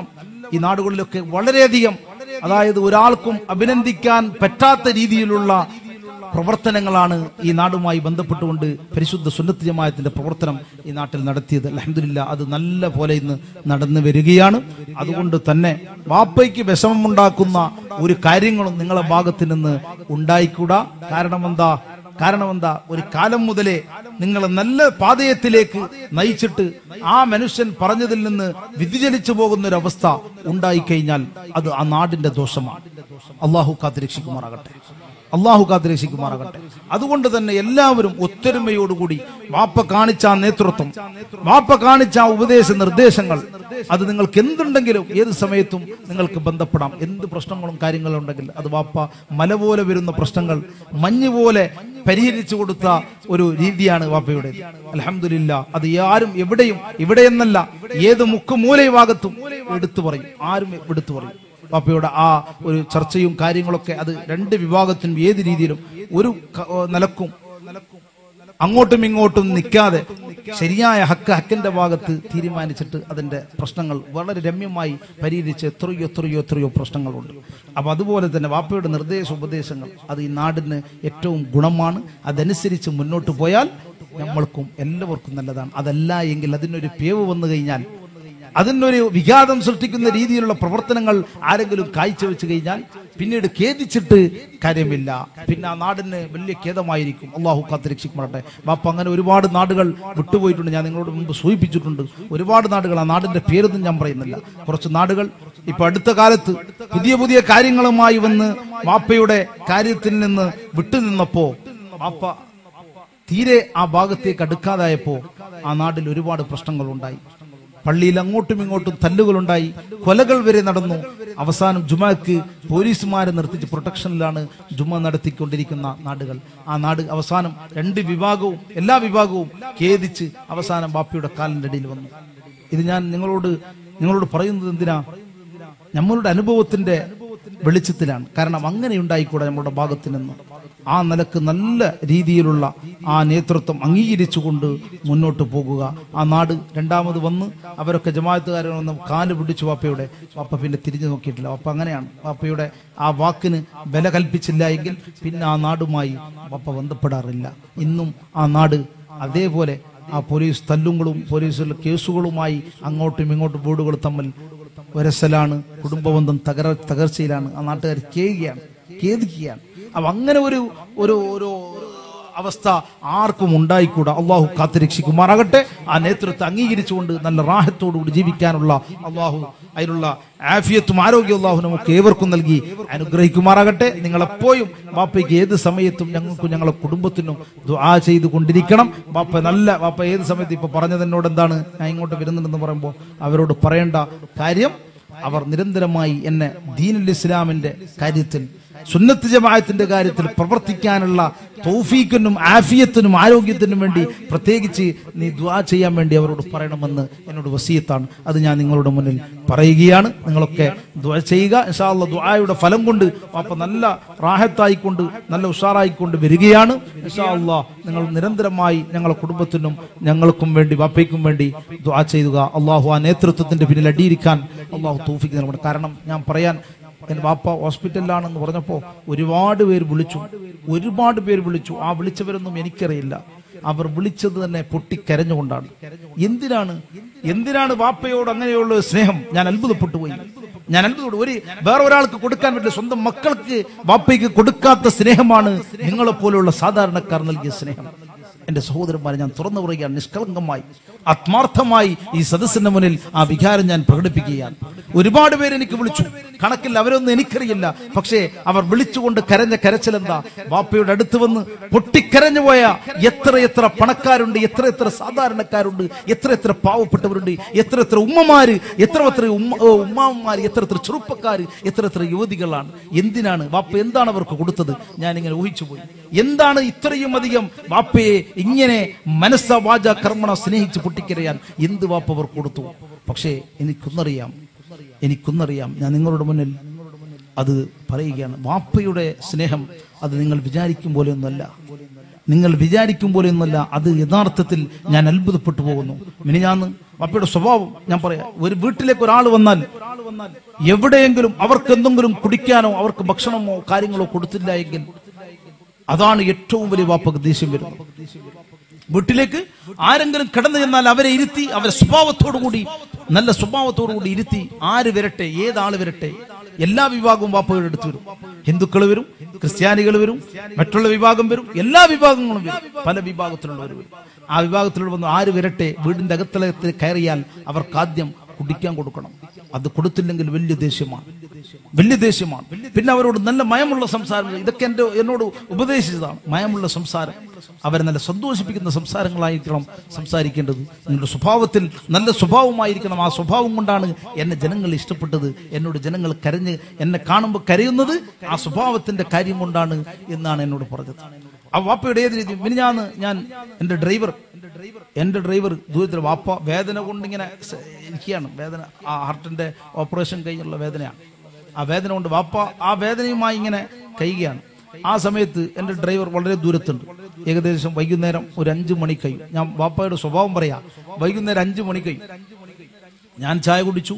ഈ നാടുകളിലൊക്കെ വളരെയധികം അതായത് ഒരാൾക്കും അഭിനന്ദിക്കാൻ പറ്റാത്ത രീതിയിലുള്ള പ്രവർത്തനങ്ങളാണ് ഈ നാടുമായി ബന്ധപ്പെട്ടുകൊണ്ട് പരിശുദ്ധ സുന്നത്ത് ജമായത്തിന്റെ പ്രവർത്തനം ഈ നാട്ടിൽ നടത്തിയത് അലഹമില്ല അത് നല്ല പോലെ ഇന്ന് നടന്നു വരികയാണ് അതുകൊണ്ട് തന്നെ വാപ്പയ്ക്ക് വിഷമമുണ്ടാക്കുന്ന ഒരു കാര്യങ്ങളും നിങ്ങളെ ഭാഗത്ത് നിന്ന് ഉണ്ടായിക്കൂടാ കാരണം എന്താ കാരണം എന്താ ഒരു കാലം മുതലേ നിങ്ങൾ നല്ല പാതയത്തിലേക്ക് നയിച്ചിട്ട് ആ മനുഷ്യൻ പറഞ്ഞതിൽ നിന്ന് വ്യതിചലിച്ചു പോകുന്ന ഒരു അവസ്ഥ ഉണ്ടായിക്കഴിഞ്ഞാൽ അത് ആ നാടിന്റെ ദോഷമാണ് അള്ളാഹു കാത്തിരക്ഷിക്കുമാറാകട്ടെ അള്ളാഹു കാത്തിരക്ഷിക്കുമാറാകട്ടെ അതുകൊണ്ട് തന്നെ എല്ലാവരും ഒത്തൊരുമയോടുകൂടി വാപ്പ കാണിച്ച ആ നേതൃത്വം വാപ്പ കാണിച്ച ആ ഉപദേശ നിർദ്ദേശങ്ങൾ അത് നിങ്ങൾക്ക് എന്തുണ്ടെങ്കിലും ഏത് സമയത്തും നിങ്ങൾക്ക് ബന്ധപ്പെടാം എന്ത് പ്രശ്നങ്ങളും കാര്യങ്ങളും ഉണ്ടെങ്കിൽ അത് വാപ്പ മല പോലെ വരുന്ന പ്രശ്നങ്ങൾ മഞ്ഞ് പോലെ പരിഹരിച്ചു കൊടുത്ത ഒരു രീതിയാണ് വാപ്പയുടെ അലഹമില്ല അത് ആരും എവിടെയും ഇവിടെയെന്നല്ല ഏത് മുക്കുമൂലയ ഭാഗത്തും എടുത്തു പറയും ആരും എടുത്തു പറയും പാപ്പയുടെ ആ ഒരു ചർച്ചയും കാര്യങ്ങളൊക്കെ അത് രണ്ട് വിഭാഗത്തിനും ഏത് രീതിയിലും ഒരു ക- നിലക്കും അങ്ങോട്ടും ഇങ്ങോട്ടും നിൽക്കാതെ ശരിയായ ഹക്ക് ഹക്കിന്റെ ഭാഗത്ത് തീരുമാനിച്ചിട്ട് അതിന്റെ പ്രശ്നങ്ങൾ വളരെ രമ്യമായി പരിഹരിച്ച് എത്രയോ എത്രയോ എത്രയോ പ്രശ്നങ്ങളുണ്ട് അപ്പൊ അതുപോലെ തന്നെ വാപ്പയുടെ നിർദ്ദേശ ഉപദേശങ്ങൾ അത് ഈ നാടിന് ഏറ്റവും ഗുണമാണ് അതനുസരിച്ച് മുന്നോട്ട് പോയാൽ നമ്മൾക്കും എല്ലാവർക്കും നല്ലതാണ് അതല്ല എങ്കിൽ അതിനൊരു പേവ് വന്നു കഴിഞ്ഞാൽ അതിനൊരു വിഘാതം സൃഷ്ടിക്കുന്ന രീതിയിലുള്ള പ്രവർത്തനങ്ങൾ ആരെങ്കിലും കാഴ്ചവെച്ച് കഴിഞ്ഞാൽ പിന്നീട് ഖേദിച്ചിട്ട് കാര്യമില്ല പിന്നെ ആ നാടിന് വലിയ ഖേദമായിരിക്കും അള്ളാഹു കാത്തിരക്ഷിക്കുമാറട്ടെ ബാപ്പ അങ്ങനെ ഒരുപാട് നാടുകൾ വിട്ടുപോയിട്ടുണ്ട് ഞാൻ നിങ്ങളോട് മുമ്പ് സൂചിപ്പിച്ചിട്ടുണ്ട് ഒരുപാട് നാടുകൾ ആ നാടിന്റെ പേരൊന്നും ഞാൻ പറയുന്നില്ല കുറച്ച് നാടുകൾ ഇപ്പൊ അടുത്ത കാലത്ത് പുതിയ പുതിയ കാര്യങ്ങളുമായി വന്ന് വാപ്പയുടെ കാര്യത്തിൽ നിന്ന് വിട്ടുനിന്നപ്പോ വാപ്പ തീരെ ആ ഭാഗത്തേക്ക് അടുക്കാതായപ്പോ ആ നാട്ടിൽ ഒരുപാട് പ്രശ്നങ്ങൾ ഉണ്ടായി പള്ളിയിൽ അങ്ങോട്ടും ഇങ്ങോട്ടും തല്ലുകളുണ്ടായി കൊലകൾ വരെ നടന്നു അവസാനം ജുമാക്ക് പോലീസുമാരെ നിർത്തിച്ച് പ്രൊട്ടക്ഷനിലാണ് ജുമ നടത്തിക്കൊണ്ടിരിക്കുന്ന നാടുകൾ ആ നാട് അവസാനം രണ്ട് വിഭാഗവും എല്ലാ വിഭാഗവും ഖേദിച്ച് അവസാനം ബാപ്പിയുടെ കാലിന്റെ അടിയിൽ വന്നു ഇത് ഞാൻ നിങ്ങളോട് നിങ്ങളോട് പറയുന്നത് എന്തിനാ നമ്മളുടെ അനുഭവത്തിന്റെ വെളിച്ചത്തിലാണ് കാരണം അങ്ങനെ ഉണ്ടായിക്കൂടെ നമ്മളുടെ ഭാഗത്ത് നിന്ന് ആ നിലക്ക് നല്ല രീതിയിലുള്ള ആ നേതൃത്വം അംഗീകരിച്ചുകൊണ്ട് മുന്നോട്ട് പോകുക ആ നാട് രണ്ടാമത് വന്ന് അവരൊക്കെ ജമാഅത്തുകാരെ വന്ന് കാല് പിടിച്ചു വാപ്പയുടെ വാപ്പ പിന്നെ തിരിഞ്ഞു നോക്കിയിട്ടില്ല വാപ്പ അങ്ങനെയാണ് വാപ്പയുടെ ആ വാക്കിന് വില കൽപ്പിച്ചില്ല എങ്കിൽ പിന്നെ ആ നാടുമായി വാപ്പ ബന്ധപ്പെടാറില്ല ഇന്നും ആ നാട് അതേപോലെ ആ പോലീസ് തല്ലുകളും പോലീസിലെ കേസുകളുമായി അങ്ങോട്ടും ഇങ്ങോട്ടും വീടുകൾ തമ്മിൽ വരസലാണ് കുടുംബബന്ധം തകര തകർച്ചയിലാണ് ആ നാട്ടുകാർ കേകുകയാണ് ഖേദിക്കുകയാണ് അപ്പൊ അങ്ങനെ ഒരു ഒരു ഒരു അവസ്ഥ ആർക്കും ഉണ്ടായിക്കൂടാ അള്ളാഹു കാത്തുരക്ഷിക്കുമാറാകട്ടെ ആ നേതൃത്വത്തെ അംഗീകരിച്ചുകൊണ്ട് നല്ല റാഹത്തോടുകൂടി ജീവിക്കാനുള്ള അള്ളാഹു അതിനുള്ള ആഫിയത്തും ആരോഗ്യം അള്ളാഹു നമുക്ക് ഏവർക്കും നൽകി അനുഗ്രഹിക്കുമാറാകട്ടെ നിങ്ങളെപ്പോഴും ബാപ്പയ്ക്ക് ഏത് സമയത്തും ഞങ്ങൾക്കും ഞങ്ങളുടെ കുടുംബത്തിനും ദുആ ചെയ്തു കൊണ്ടിരിക്കണം ബാപ്പ നല്ല ബാപ്പ ഏത് സമയത്ത് ഇപ്പൊ പറഞ്ഞത് എന്നോട് എന്താണ് ഞാൻ ഇങ്ങോട്ട് വരുന്നുണ്ടെന്ന് പറയുമ്പോൾ അവരോട് പറയേണ്ട കാര്യം അവർ നിരന്തരമായി എന്നെ ദീനുൽ ഇസ്ലാമിന്റെ കാര്യത്തിൽ സുന്നത്ത് ജമാഅത്തിന്റെ കാര്യത്തിൽ പ്രവർത്തിക്കാനുള്ള തൗഫീക്കിനും ആഫിയത്തിനും ആരോഗ്യത്തിനും വേണ്ടി പ്രത്യേകിച്ച് നീ ദുആ ചെയ്യാൻ വേണ്ടി അവരോട് പറയണമെന്ന് എന്നോട് വസീയത്താണ് അത് ഞാൻ നിങ്ങളുടെ മുന്നിൽ പറയുകയാണ് നിങ്ങളൊക്കെ ദുആ ചെയ്യുക ഇൻഷാല്ല ദുആയുടെ ഫലം കൊണ്ട് പാപ്പ നല്ല റാഹത്തായിക്കൊണ്ട് നല്ല ഉഷാറായിക്കൊണ്ട് വരികയാണ് ഇൻഷാല്ല നിങ്ങൾ നിരന്തരമായി ഞങ്ങളുടെ കുടുംബത്തിനും ഞങ്ങൾക്കും വേണ്ടി വാപ്പയ്ക്കും വേണ്ടി ദുആ ചെയ്യുക അള്ളാഹു ആ നേതൃത്വത്തിന്റെ പിന്നിൽ അടിയിരിക്കാൻ അള്ളാഹു തൗഫീക്ക് നൽകണം കാരണം ഞാൻ പറയാൻ എന്റെ വാപ്പ ഹോസ്പിറ്റലിലാണെന്ന് പറഞ്ഞപ്പോ ഒരുപാട് പേര് വിളിച്ചു ഒരുപാട് പേര് വിളിച്ചു ആ വിളിച്ചവരൊന്നും എനിക്കറിയില്ല അവർ വിളിച്ചത് തന്നെ പൊട്ടിക്കരഞ്ഞുകൊണ്ടാണ് എന്തിനാണ് എന്തിനാണ് വാപ്പയോട് അങ്ങനെയുള്ള ഒരു സ്നേഹം ഞാൻ അത്ഭുതപ്പെട്ടു പോയി ഞാൻ അത്ഭുതപ്പെട്ടു ഒരു വേറെ ഒരാൾക്ക് കൊടുക്കാൻ പറ്റില്ല സ്വന്തം മക്കൾക്ക് വാപ്പയ്ക്ക് കൊടുക്കാത്ത സ്നേഹമാണ് നിങ്ങളെ പോലെയുള്ള സാധാരണക്കാർ നൽകിയ സ്നേഹം എന്റെ സഹോദരന്മാരെ ഞാൻ തുറന്നു പറയുകയാണ് നിഷ്കളങ്കമായി ആത്മാർത്ഥമായി ഈ സദസ്സിന്റെ മുന്നിൽ ആ വികാരം ഞാൻ പ്രകടിപ്പിക്കുകയാണ് ഒരുപാട് പേര് എനിക്ക് വിളിച്ചു കണക്കിൽ അവരൊന്നും എനിക്കറിയില്ല പക്ഷേ അവർ വിളിച്ചുകൊണ്ട് കരഞ്ഞ കരച്ചിലെന്താ വാപ്പയുടെ അടുത്ത് വന്ന് പൊട്ടിക്കരഞ്ഞു പോയ എത്ര എത്ര പണക്കാരുണ്ട് എത്ര എത്ര സാധാരണക്കാരുണ്ട് എത്ര എത്ര പാവപ്പെട്ടവരുണ്ട് എത്ര എത്ര ഉമ്മമാര് എത്ര എത്ര ഉമ്മ ഓ, ഉമ്മാമ്മമാര് എത്ര എത്ര ചെറുപ്പക്കാര് എത്ര എത്ര യുവതികളാണ് എന്തിനാണ് വാപ്പ എന്താണ് അവർക്ക് കൊടുത്തത് ഞാൻ ഇങ്ങനെ ഊഹിച്ചു പോയി എന്താണ് ഇത്രയും അധികം വാപ്പയെ ഇങ്ങനെ മനസ്സ വാച കർമ്മണ സ്നേഹിച്ച് പൊട്ടിക്കരയാൻ എന്ത് വാപ്പ അവർ കൊടുത്തു പക്ഷേ എനിക്കൊന്നറിയാം എനിക്കൊന്നറിയാം ഞാൻ നിങ്ങളുടെ മുന്നിൽ അത് പറയുകയാണ് വാപ്പയുടെ സ്നേഹം അത് നിങ്ങൾ വിചാരിക്കും പോലെയൊന്നുമല്ല നിങ്ങൾ വിചാരിക്കും പോലെയൊന്നുമല്ല അത് യഥാർത്ഥത്തിൽ ഞാൻ അത്ഭുതപ്പെട്ടു പോകുന്നു മിനിഞ്ഞാന്ന് വാപ്പയുടെ സ്വഭാവം ഞാൻ പറയാം ഒരു വീട്ടിലേക്ക് ഒരാൾ വന്നാൽ എവിടെയെങ്കിലും അവർക്ക് എന്തെങ്കിലും കുടിക്കാനോ അവർക്ക് ഭക്ഷണമോ കാര്യങ്ങളോ കൊടുത്തില്ല എങ്കിൽ അതാണ് ഏറ്റവും വലിയ വാപ്പക്ക് ദേഷ്യം വരുന്നത് വീട്ടിലേക്ക് ആരെങ്കിലും കടന്നു ചെന്നാൽ അവരെ ഇരുത്തി അവരെ സ്വഭാവത്തോടു കൂടി നല്ല സ്വഭാവത്തോടു കൂടി ഇരുത്തി ആര് വരട്ടെ ഏതാള് വരട്ടെ എല്ലാ വിഭാഗവും വാപ്പകളുടെ അടുത്ത് വരും ഹിന്ദുക്കൾ വരും ക്രിസ്ത്യാനികൾ വരും മറ്റുള്ള വിഭാഗം വരും എല്ലാ വിഭാഗങ്ങളും വരും പല വിഭാഗത്തിലുള്ളവർ വരും ആ വിഭാഗത്തിലുള്ള വന്ന് ആര് വരട്ടെ വീടിന്റെ അകത്തളത്തിൽ കയറിയാൽ അവർക്ക് ആദ്യം കുടിക്കാൻ കൊടുക്കണം അത് കൊടുത്തില്ലെങ്കിൽ വലിയ ദേഷ്യമാണ് വലിയ ദേഷ്യമാണ് പിന്നെ അവരോട് നല്ല മയമുള്ള സംസാരം ഇതൊക്കെ എന്റെ എന്നോട് ഉപദേശിച്ചതാണ് മയമുള്ള സംസാരം അവരെ നല്ല സന്തോഷിപ്പിക്കുന്ന സംസാരങ്ങളായിരിക്കണം സംസാരിക്കേണ്ടത് നിങ്ങളുടെ സ്വഭാവത്തിൽ നല്ല സ്വഭാവമായിരിക്കണം ആ സ്വഭാവം കൊണ്ടാണ് എന്നെ ജനങ്ങൾ ഇഷ്ടപ്പെട്ടത് എന്നോട് ജനങ്ങൾ കരഞ്ഞ് എന്നെ കാണുമ്പോൾ കരയുന്നത് ആ സ്വഭാവത്തിന്റെ കാര്യം കൊണ്ടാണ് എന്നാണ് എന്നോട് പറഞ്ഞത് ആ വാപ്പയുടെ ഏത് രീതി മിനിഞ്ഞാന്ന് ഞാൻ എന്റെ ഡ്രൈവർ എന്റെ ഡ്രൈവർ ദൂരത്തിൽ വാപ്പ വേദന കൊണ്ടിങ്ങനെ സ- ഇരിക്കുകയാണ് വേദന ആ ഹാർട്ടിന്റെ ഓപ്പറേഷൻ കഴിഞ്ഞുള്ള വേദനയാണ് ആ വേദന കൊണ്ട് വാപ്പ ആ വേദനയുമായി ഇങ്ങനെ കഴിയുകയാണ് ആ സമയത്ത് എന്റെ ഡ്രൈവർ വളരെ ദൂരത്തുണ്ട് ഏകദേശം വൈകുന്നേരം ഒരു അഞ്ചു മണി കഴിയും ഞാൻ വാപ്പയുടെ സ്വഭാവം പറയാ വൈകുന്നേരം അഞ്ചു മണി കഴിയും ഞാൻ ചായ കുടിച്ചു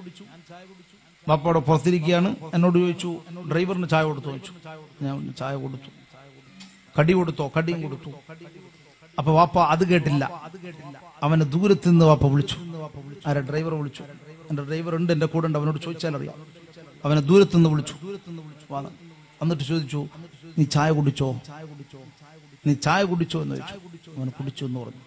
വാപ്പയുടെ പുറത്തിരിക്കുകയാണ് എന്നോട് ചോദിച്ചു ഡ്രൈവറിന് ചായ കൊടുത്തു ചോദിച്ചു ഞാൻ ചായ കൊടുത്തു കടി കൊടുത്തോ കടിയും കൊടുത്തു അപ്പൊ വാപ്പ അത് കേട്ടില്ല അവനെ ദൂരത്ത് നിന്ന് വാപ്പ വിളിച്ചു ആരെ ഡ്രൈവറെ വിളിച്ചു എന്റെ ഡ്രൈവർ ഉണ്ട് എന്റെ കൂടെ ഉണ്ട് അവനോട് ചോദിച്ചാൽ അറിയാം അവനെ ദൂരത്ത് നിന്ന് വിളിച്ചു വാ. എന്നിട്ട് ചോദിച്ചു നീ ചായ കുടിച്ചോ നീ ചായ കുടിച്ചോ എന്ന് ചോദിച്ചു അവൻ കുടിച്ചു എന്ന് പറഞ്ഞു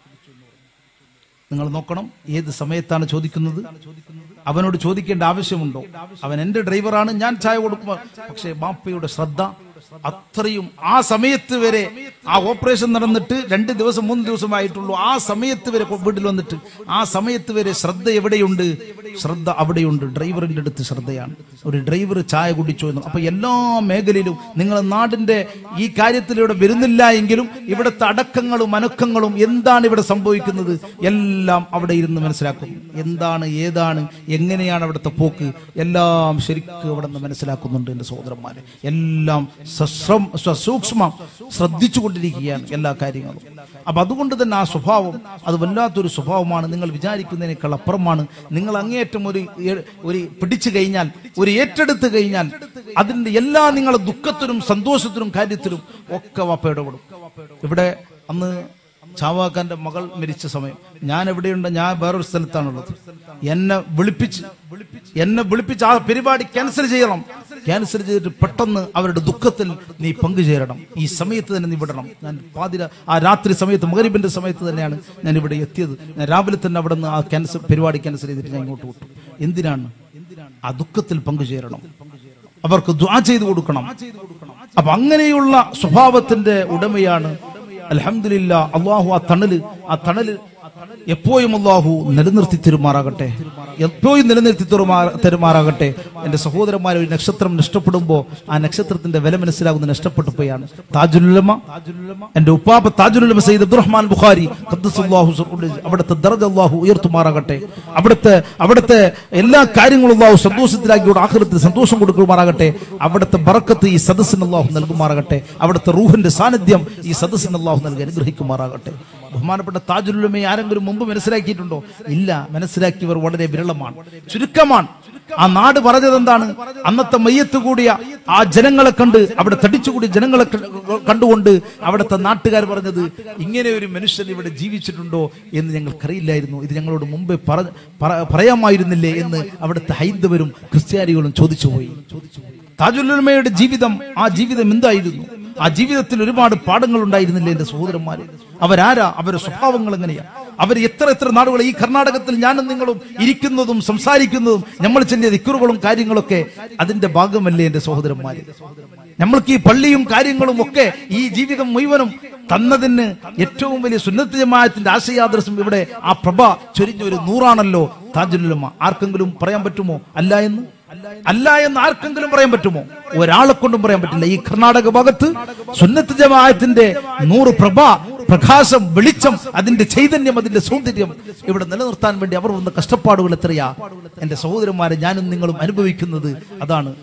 നിങ്ങൾ നോക്കണം ഏത് സമയത്താണ് ചോദിക്കുന്നത് അവനോട് ചോദിക്കേണ്ട ആവശ്യമുണ്ടോ അവൻ എന്റെ ഡ്രൈവറാണ് ഞാൻ ചായ കൊടുക്കുമ്പോൾ പക്ഷേ ബാപ്പയുടെ ശ്രദ്ധ അത്രയും ആ സമയത്ത് വരെ ആ ഓപ്പറേഷൻ നടന്നിട്ട് രണ്ട് ദിവസം മൂന്ന് ദിവസമായിട്ടുള്ളൂ ആ സമയത്ത് വരെ വീട്ടിൽ വന്നിട്ട് ആ സമയത്ത് വരെ ശ്രദ്ധ എവിടെയുണ്ട് ശ്രദ്ധ അവിടെയുണ്ട് ഡ്രൈവറിന്റെ അടുത്ത് ശ്രദ്ധയാണ് ഒരു ഡ്രൈവർ ചായ കുടിച്ചോ എന്ന് അപ്പൊ എല്ലാ മേഖലയിലും നിങ്ങൾ നാടിന്റെ ഈ കാര്യത്തിൽ ഇവിടെ വരുന്നില്ല എങ്കിലും ഇവിടുത്തെ അടക്കങ്ങളും അനക്കങ്ങളും എന്താണ് ഇവിടെ സംഭവിക്കുന്നത് എല്ലാം അവിടെ ഇരുന്ന് മനസ്സിലാക്കുന്നു എന്താണ് ഏതാണ് എങ്ങനെയാണ് അവിടുത്തെ പോക്ക് എല്ലാം ശരിക്കും അവിടെ നിന്ന് മനസ്സിലാക്കുന്നുണ്ട് എന്റെ സഹോദരന്മാരെ എല്ലാം സശ്രം സസൂക്ഷ്മം ശ്രദ്ധിച്ചുകൊണ്ടിരിക്കുകയാണ് എല്ലാ കാര്യങ്ങളും അപ്പൊ അതുകൊണ്ട് തന്നെ ആ സ്വഭാവം അത് വല്ലാത്തൊരു സ്വഭാവമാണ് നിങ്ങൾ വിചാരിക്കുന്നതിനേക്കാൾ അപ്പുറമാണ് നിങ്ങൾ അങ്ങേയറ്റം ഒരു ഏ- ഒരു പിടിച്ചു കഴിഞ്ഞാൽ ഒരു ഏറ്റെടുത്ത് കഴിഞ്ഞാൽ അതിന്റെ എല്ലാ നിങ്ങളുടെ ദുഃഖത്തിനും സന്തോഷത്തിനും കാര്യത്തിലും ഒക്കെ വാപ്പ ഇടപെടും ഇവിടെ അന്ന് ചാവാക്കാന്റെ മകൾ മരിച്ച സമയം ഞാൻ എവിടെയുണ്ട് ഞാൻ വേറൊരു സ്ഥലത്താണുള്ളത് എന്നെ വിളിപ്പിച്ച് എന്നെ വിളിപ്പിച്ച് ആ പരിപാടി ക്യാൻസൽ ചെയ്യണം ക്യാൻസൽ ചെയ്തിട്ട് പെട്ടെന്ന് അവരുടെ ദുഃഖത്തിൽ നീ പങ്കുചേരണം ഈ സമയത്ത് തന്നെ നീ വിടണം ഞാൻ പാതിര ആ രാത്രി സമയത്ത് മകരിബിന്റെ സമയത്ത് തന്നെയാണ് ഞാൻ ഇവിടെ എത്തിയത് ഞാൻ രാവിലെ തന്നെ അവിടെ നിന്ന് ആ ക്യാൻസൽ പരിപാടി ക്യാൻസൽ ചെയ്തിട്ട് ഞാൻ ഇങ്ങോട്ട് വിട്ടു എന്തിനാണ് ആ ദുഃഖത്തിൽ പങ്കുചേരണം അവർക്ക് ദ്വാ ചെയ്തു കൊടുക്കണം അപ്പൊ അങ്ങനെയുള്ള സ്വഭാവത്തിന്റെ ഉടമയാണ് അലഹമില്ല അള്ളാഹു ആ തണല് ആ തണല് എപ്പോഴും അള്ളാഹു നിലനിർത്തി തരുമാറാകട്ടെ എപ്പോഴും നിലനിർത്തി തരുമാ- തരുമാറാകട്ടെ എന്റെ സഹോദരന്മാരെ ഒരു നക്ഷത്രം നഷ്ടപ്പെടുമ്പോ ആ നക്ഷത്രത്തിന്റെ വില മനസ്സിലാകുന്ന നഷ്ടപ്പെട്ടു പോയാണ് താജുലുലമ എന്റെ ഉപ്പാപ്പ താജുലുലമ സയ്യിദ് അബ്ദുറഹ്മാൻ ബുഖാരി ഖദ്ദസുല്ലാഹു സുബ്ഹാനഹു അവിടുത്തെ ദർജ അള്ളാഹു ഉയർത്തുമാറാകട്ടെ അവിടുത്തെ അവിടുത്തെ എല്ലാ കാര്യങ്ങളും അള്ളാഹു സന്തോഷത്തിലാക്കിയോട് ആഹൃത്തിൽ സന്തോഷം കൊടുക്കുമാറാകട്ടെ അവിടുത്തെ ബറക്കത്ത് ഈ സദസ്സിന് അള്ളാഹു നൽകുമാറാകട്ടെ അവിടുത്തെ റൂഹിന്റെ സാന്നിധ്യം ഈ സദസ്സിന് അള്ളാഹു നൽകി അനുഗ്രഹിക്കുമാറാകട്ടെ ബഹുമാനപ്പെട്ട താജുലുലമയെ ആരെങ്കിലും മുമ്പ് മനസ്സിലാക്കിയിട്ടുണ്ടോ ഇല്ല മനസ്സിലാക്കിയവർ വളരെ വിരളമാണ് ചുരുക്കമാണ് ആ നാട് പറഞ്ഞത് എന്താണ് അന്നത്തെ മയ്യത്ത് കൂടിയ ആ ജനങ്ങളെ കണ്ട് അവിടെ തടിച്ചുകൂടിയ ജനങ്ങളെ ക- കണ്ടുകൊണ്ട് അവിടുത്തെ നാട്ടുകാർ പറഞ്ഞത് ഇങ്ങനെ ഒരു മനുഷ്യൻ ഇവിടെ ജീവിച്ചിട്ടുണ്ടോ എന്ന് ഞങ്ങൾക്കറിയില്ലായിരുന്നു ഇത് ഞങ്ങളോട് മുമ്പേ പറ- പറ- പറയാമായിരുന്നില്ലേ എന്ന് അവിടുത്തെ ഹൈന്ദവരും ക്രിസ്ത്യാനികളും ചോദിച്ചുപോയി താജുലുലമയുടെ ജീവിതം ആ ജീവിതം എന്തായിരുന്നു ആ ജീവിതത്തിൽ ഒരുപാട് പാഠങ്ങൾ ഉണ്ടായിരുന്നില്ലേ എന്റെ സഹോദരന്മാര് അവരാരാ അവരുടെ സ്വഭാവങ്ങൾ എങ്ങനെയാ അവർ എത്ര എത്ര നാടുകൾ ഈ കർണാടകത്തിൽ ഞാനും നിങ്ങളും ഇരിക്കുന്നതും സംസാരിക്കുന്നതും നമ്മൾ ചെല്ലിയ ദിക്കുറുകളും കാര്യങ്ങളൊക്കെ അതിന്റെ ഭാഗമല്ലേ എന്റെ സഹോദരന്മാര് നമ്മൾക്ക് ഈ പള്ളിയും കാര്യങ്ങളും ഒക്കെ ഈ ജീവിതം മുഴുവനും തന്നതിന് ഏറ്റവും വലിയ സുന്നത്ത് ജമാഅത്തിന്റെ ആശയാദർശം ഇവിടെ ആ പ്രഭ ചൊരിഞ്ഞ ഒരു നൂറാണല്ലോ താജുലുലമ ആർക്കെങ്കിലും പറയാൻ പറ്റുമോ അല്ല എന്ന് അല്ല എന്ന് ആർക്കെങ്കിലും പറയാൻ പറ്റുമോ ഒരാളെ കൊണ്ടും പറയാൻ പറ്റില്ല ഈ കർണാടക ഭാഗത്ത് സുന്നത്ത് ജമാഅത്തിന്റെ നൂറ് പ്രഭ പ്രകാശം വെളിച്ചം അതിന്റെ ചൈതന്യം അതിന്റെ സൗന്ദര്യം ഇവിടെ നിലനിർത്താൻ വേണ്ടി അവർ വന്ന കഷ്ടപ്പാടുകൾ എത്രയാ എന്റെ സഹോദരന്മാരെ ഞാനും നിങ്ങളും അനുഭവിക്കുന്നത് അതാണ്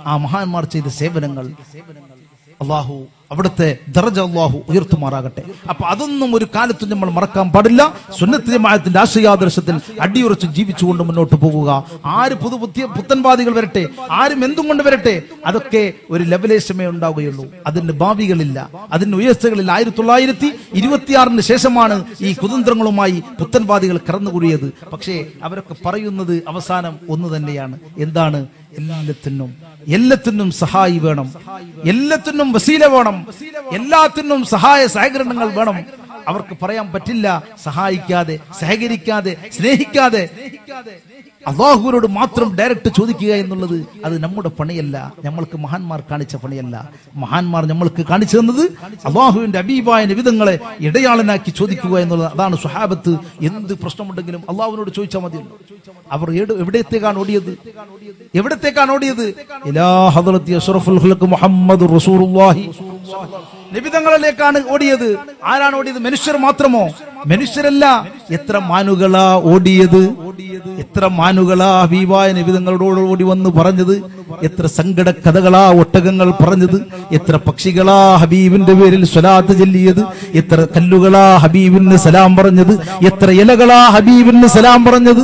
ആ മഹാന്മാർ ചെയ്ത സേവനങ്ങൾ അള്ളാഹു അവിടുത്തെ ദർജ അള്ളാഹു ഉയർത്തുമാറാകട്ടെ അപ്പൊ അതൊന്നും ഒരു കാലത്തും നമ്മൾ മറക്കാൻ പാടില്ല സുന്നത്ത് ജമാഅത്തിന്റെ ആശയാദർശത്തിൽ അടിയുറച്ച് ജീവിച്ചുകൊണ്ട് മുന്നോട്ട് പോകുക ആര് പുതു പുതിയ പുത്തൻവാദികൾ വരട്ടെ ആരും എന്തും കൊണ്ട് വരട്ടെ അതൊക്കെ ഒരു ലെവലേശമേ ഉണ്ടാവുകയുള്ളൂ അതിന് ഭാവികളില്ല അതിന് ഉയർച്ചകളില്ല ആയിരത്തി തൊള്ളായിരത്തി ഇരുപത്തിയാറിന് ശേഷമാണ് ഈ കുതന്ത്രങ്ങളുമായി പുത്തൻവാദികൾ കടന്നുകൂടിയത് പക്ഷേ അവരൊക്കെ പറയുന്നത് അവസാനം ഒന്ന് തന്നെയാണ് എന്താണ് എല്ലാത്തിനും എല്ലാത്തിനും സഹായി വേണം എല്ലാത്തിനും വസീല വേണം എല്ലാത്തിനും സഹായ സഹകരണങ്ങൾ വേണം അവർക്ക് പറയാൻ പറ്റില്ല സഹായിക്കാതെ സഹകരിക്കാതെ സ്നേഹിക്കാതെ അള്ളാഹുവിനോട് മാത്രം ഡയറക്റ്റ് ചോദിക്കുക എന്നുള്ളത് അത് നമ്മുടെ പണിയല്ല നമ്മൾക്ക് മഹാന്മാർ കാണിച്ച പണിയല്ല മഹാന്മാർ നമ്മൾക്ക് കാണിച്ചു തന്നത് അള്ളാഹുവിന്റെ അബീബായ നിവിധങ്ങളെ ഇടയാളനാക്കി ചോദിക്കുക എന്നുള്ളത് അതാണ് സുഹാബത്ത് എന്ത് പ്രശ്നമുണ്ടെങ്കിലും അള്ളാഹുവിനോട് ചോദിച്ചാൽ മതിയല്ലോ അവർ എവിടെ- എവിടത്തേക്കാണ് ഓടിയത് എവിടത്തേക്കാണ് ഓടിയത് ഇലാ ഹദ്റത്തി അഷ്റഫുൽ ഖൽഖ് മുഹമ്മദ് റസൂലുള്ളാഹി നിബിതങ്ങളിലേക്കാണ് ഓടിയത് ആരാണ് ഓടിയത് മനുഷ്യർ മാത്രമോ മനുഷ്യരല്ല എത്ര മാനുകളാ ഓടിയത് എത്ര മാനുകളാ ഹബീബായ നിബിതങ്ങളോട് ഓടി വന്ന് പറഞ്ഞത് എത്ര സങ്കട കഥകളാ ഒട്ടകങ്ങൾ പറഞ്ഞത് എത്ര പക്ഷികളാ ഹബീബിന്റെ പേരിൽ സ്വലാത്ത് ചൊല്ലിയത് എത്ര കല്ലുകളാ ഹബീബിന് സലാം പറഞ്ഞത് എത്ര ഇലകളാ ഹബീബിന് സലാം പറഞ്ഞത്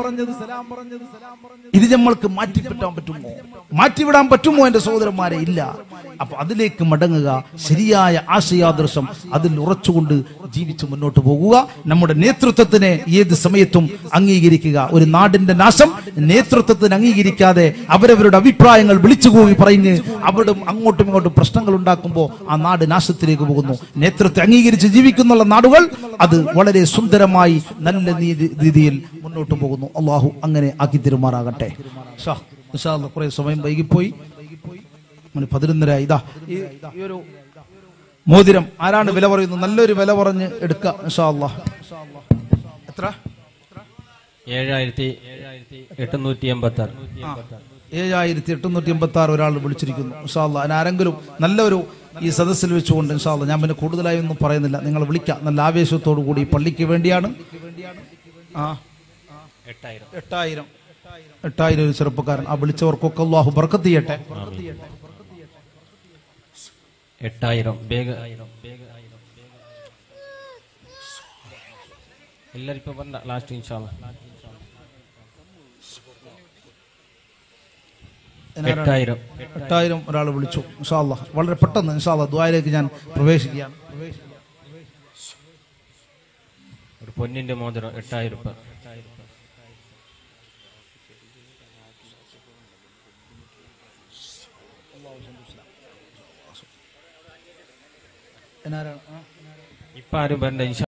ഇത് നമ്മൾക്ക് മാറ്റിപ്പറ്റാൻ പറ്റുമോ മാറ്റിവിടാൻ പറ്റുമോ എന്റെ സഹോദരന്മാരെ ഇല്ല അപ്പൊ അതിലേക്ക് മടങ്ങുക ശരിയായ ആശയാദർശം അതിൽ ഉറച്ചുകൊണ്ട് ജീവിച്ച് മുന്നോട്ട് പോകുക നമ്മുടെ നേതൃത്വത്തിനെ ഏത് സമയത്തും അംഗീകരിക്കുക ഒരു നാടിന്റെ നാശം നേതൃത്വത്തിന് അംഗീകരിക്കാതെ അവരവരുടെ അഭിപ്രായങ്ങൾ വിളിച്ചുകൂവി പറഞ്ഞ് അവിടെ അങ്ങോട്ടും ഇങ്ങോട്ടും പ്രശ്നങ്ങൾ ഉണ്ടാക്കുമ്പോൾ ആ നാട് നാശത്തിലേക്ക് പോകുന്നു നേതൃത്വത്തെ അംഗീകരിച്ച് ജീവിക്കുന്നുള്ള നാടുകൾ അത് വളരെ സുന്ദരമായി നല്ല നീതി- രീതിയിൽ മുന്നോട്ട് പോകുന്നു അള്ളാഹു അങ്ങനെ ആക്കി തിരുമാറാകട്ടെ ഷാ, ഇൻഷാ അല്ലാ, കുറെ സമയം വൈകിപ്പോയി മണി പതിനൊന്നര ഇതാ ഈ ഈ ഒരു മോതിരം ആരാണ് വില പറയുന്നത് നല്ലൊരു വില പറഞ്ഞ് എടുക്കുക ഇൻഷാ അല്ലാ. എത്ര ഏഴായിരത്തി എട്ടുനൂറ്റി എൺപത്തി ആറ് ഏഴായിരത്തി എട്ടുനൂറ്റി എൺപത്തി ആറ് ഒരാൾ വിളിച്ചിരിക്കുന്നു ഇൻഷാല്ല അതിന് ആരെങ്കിലും നല്ലൊരു ഈ സദസ്സിൽ വെച്ചുകൊണ്ട് ഇൻഷാല്ല ഞാൻ പിന്നെ കൂടുതലായി ഒന്നും പറയുന്നില്ല നിങ്ങൾ വിളിക്കാം നല്ല ആവേശത്തോടു കൂടി ഈ പള്ളിക്ക് വേണ്ടിയാണ് ആ എട്ടായിരം എട്ടായിരം എട്ടായിരം ഒരു ചെറുപ്പക്കാരൻ ആ വിളിച്ചവർക്കൊക്കെ അള്ളാഹു ബർക്കത്ത് ചെയ്യട്ടെ എട്ടായിരം ಬೇಗ ಎಲ್ಲರೂ ಇಪ್ಪ ಬಂದ ಲಾಸ್ಟ್ ಇನ್ಶಾಲ್ಲ എട്ടായിരം എട്ടായിരം ഒരാൾ വിളിച്ചു ഇൻഷാല്ല വളരെ പെട്ടെന്ന് ഇൻഷാല്ല ദ്വാരയിലേക്ക് ഞാൻ പ്രവേശിക്കുകയാണ് ഒരു പൊന്നിന്റെ മോതിരം എട്ടായിരം രൂപ എന്നാരാണ് ആ? ഇപ്പൊ ആരും വരണ്ട ഇൻഷാ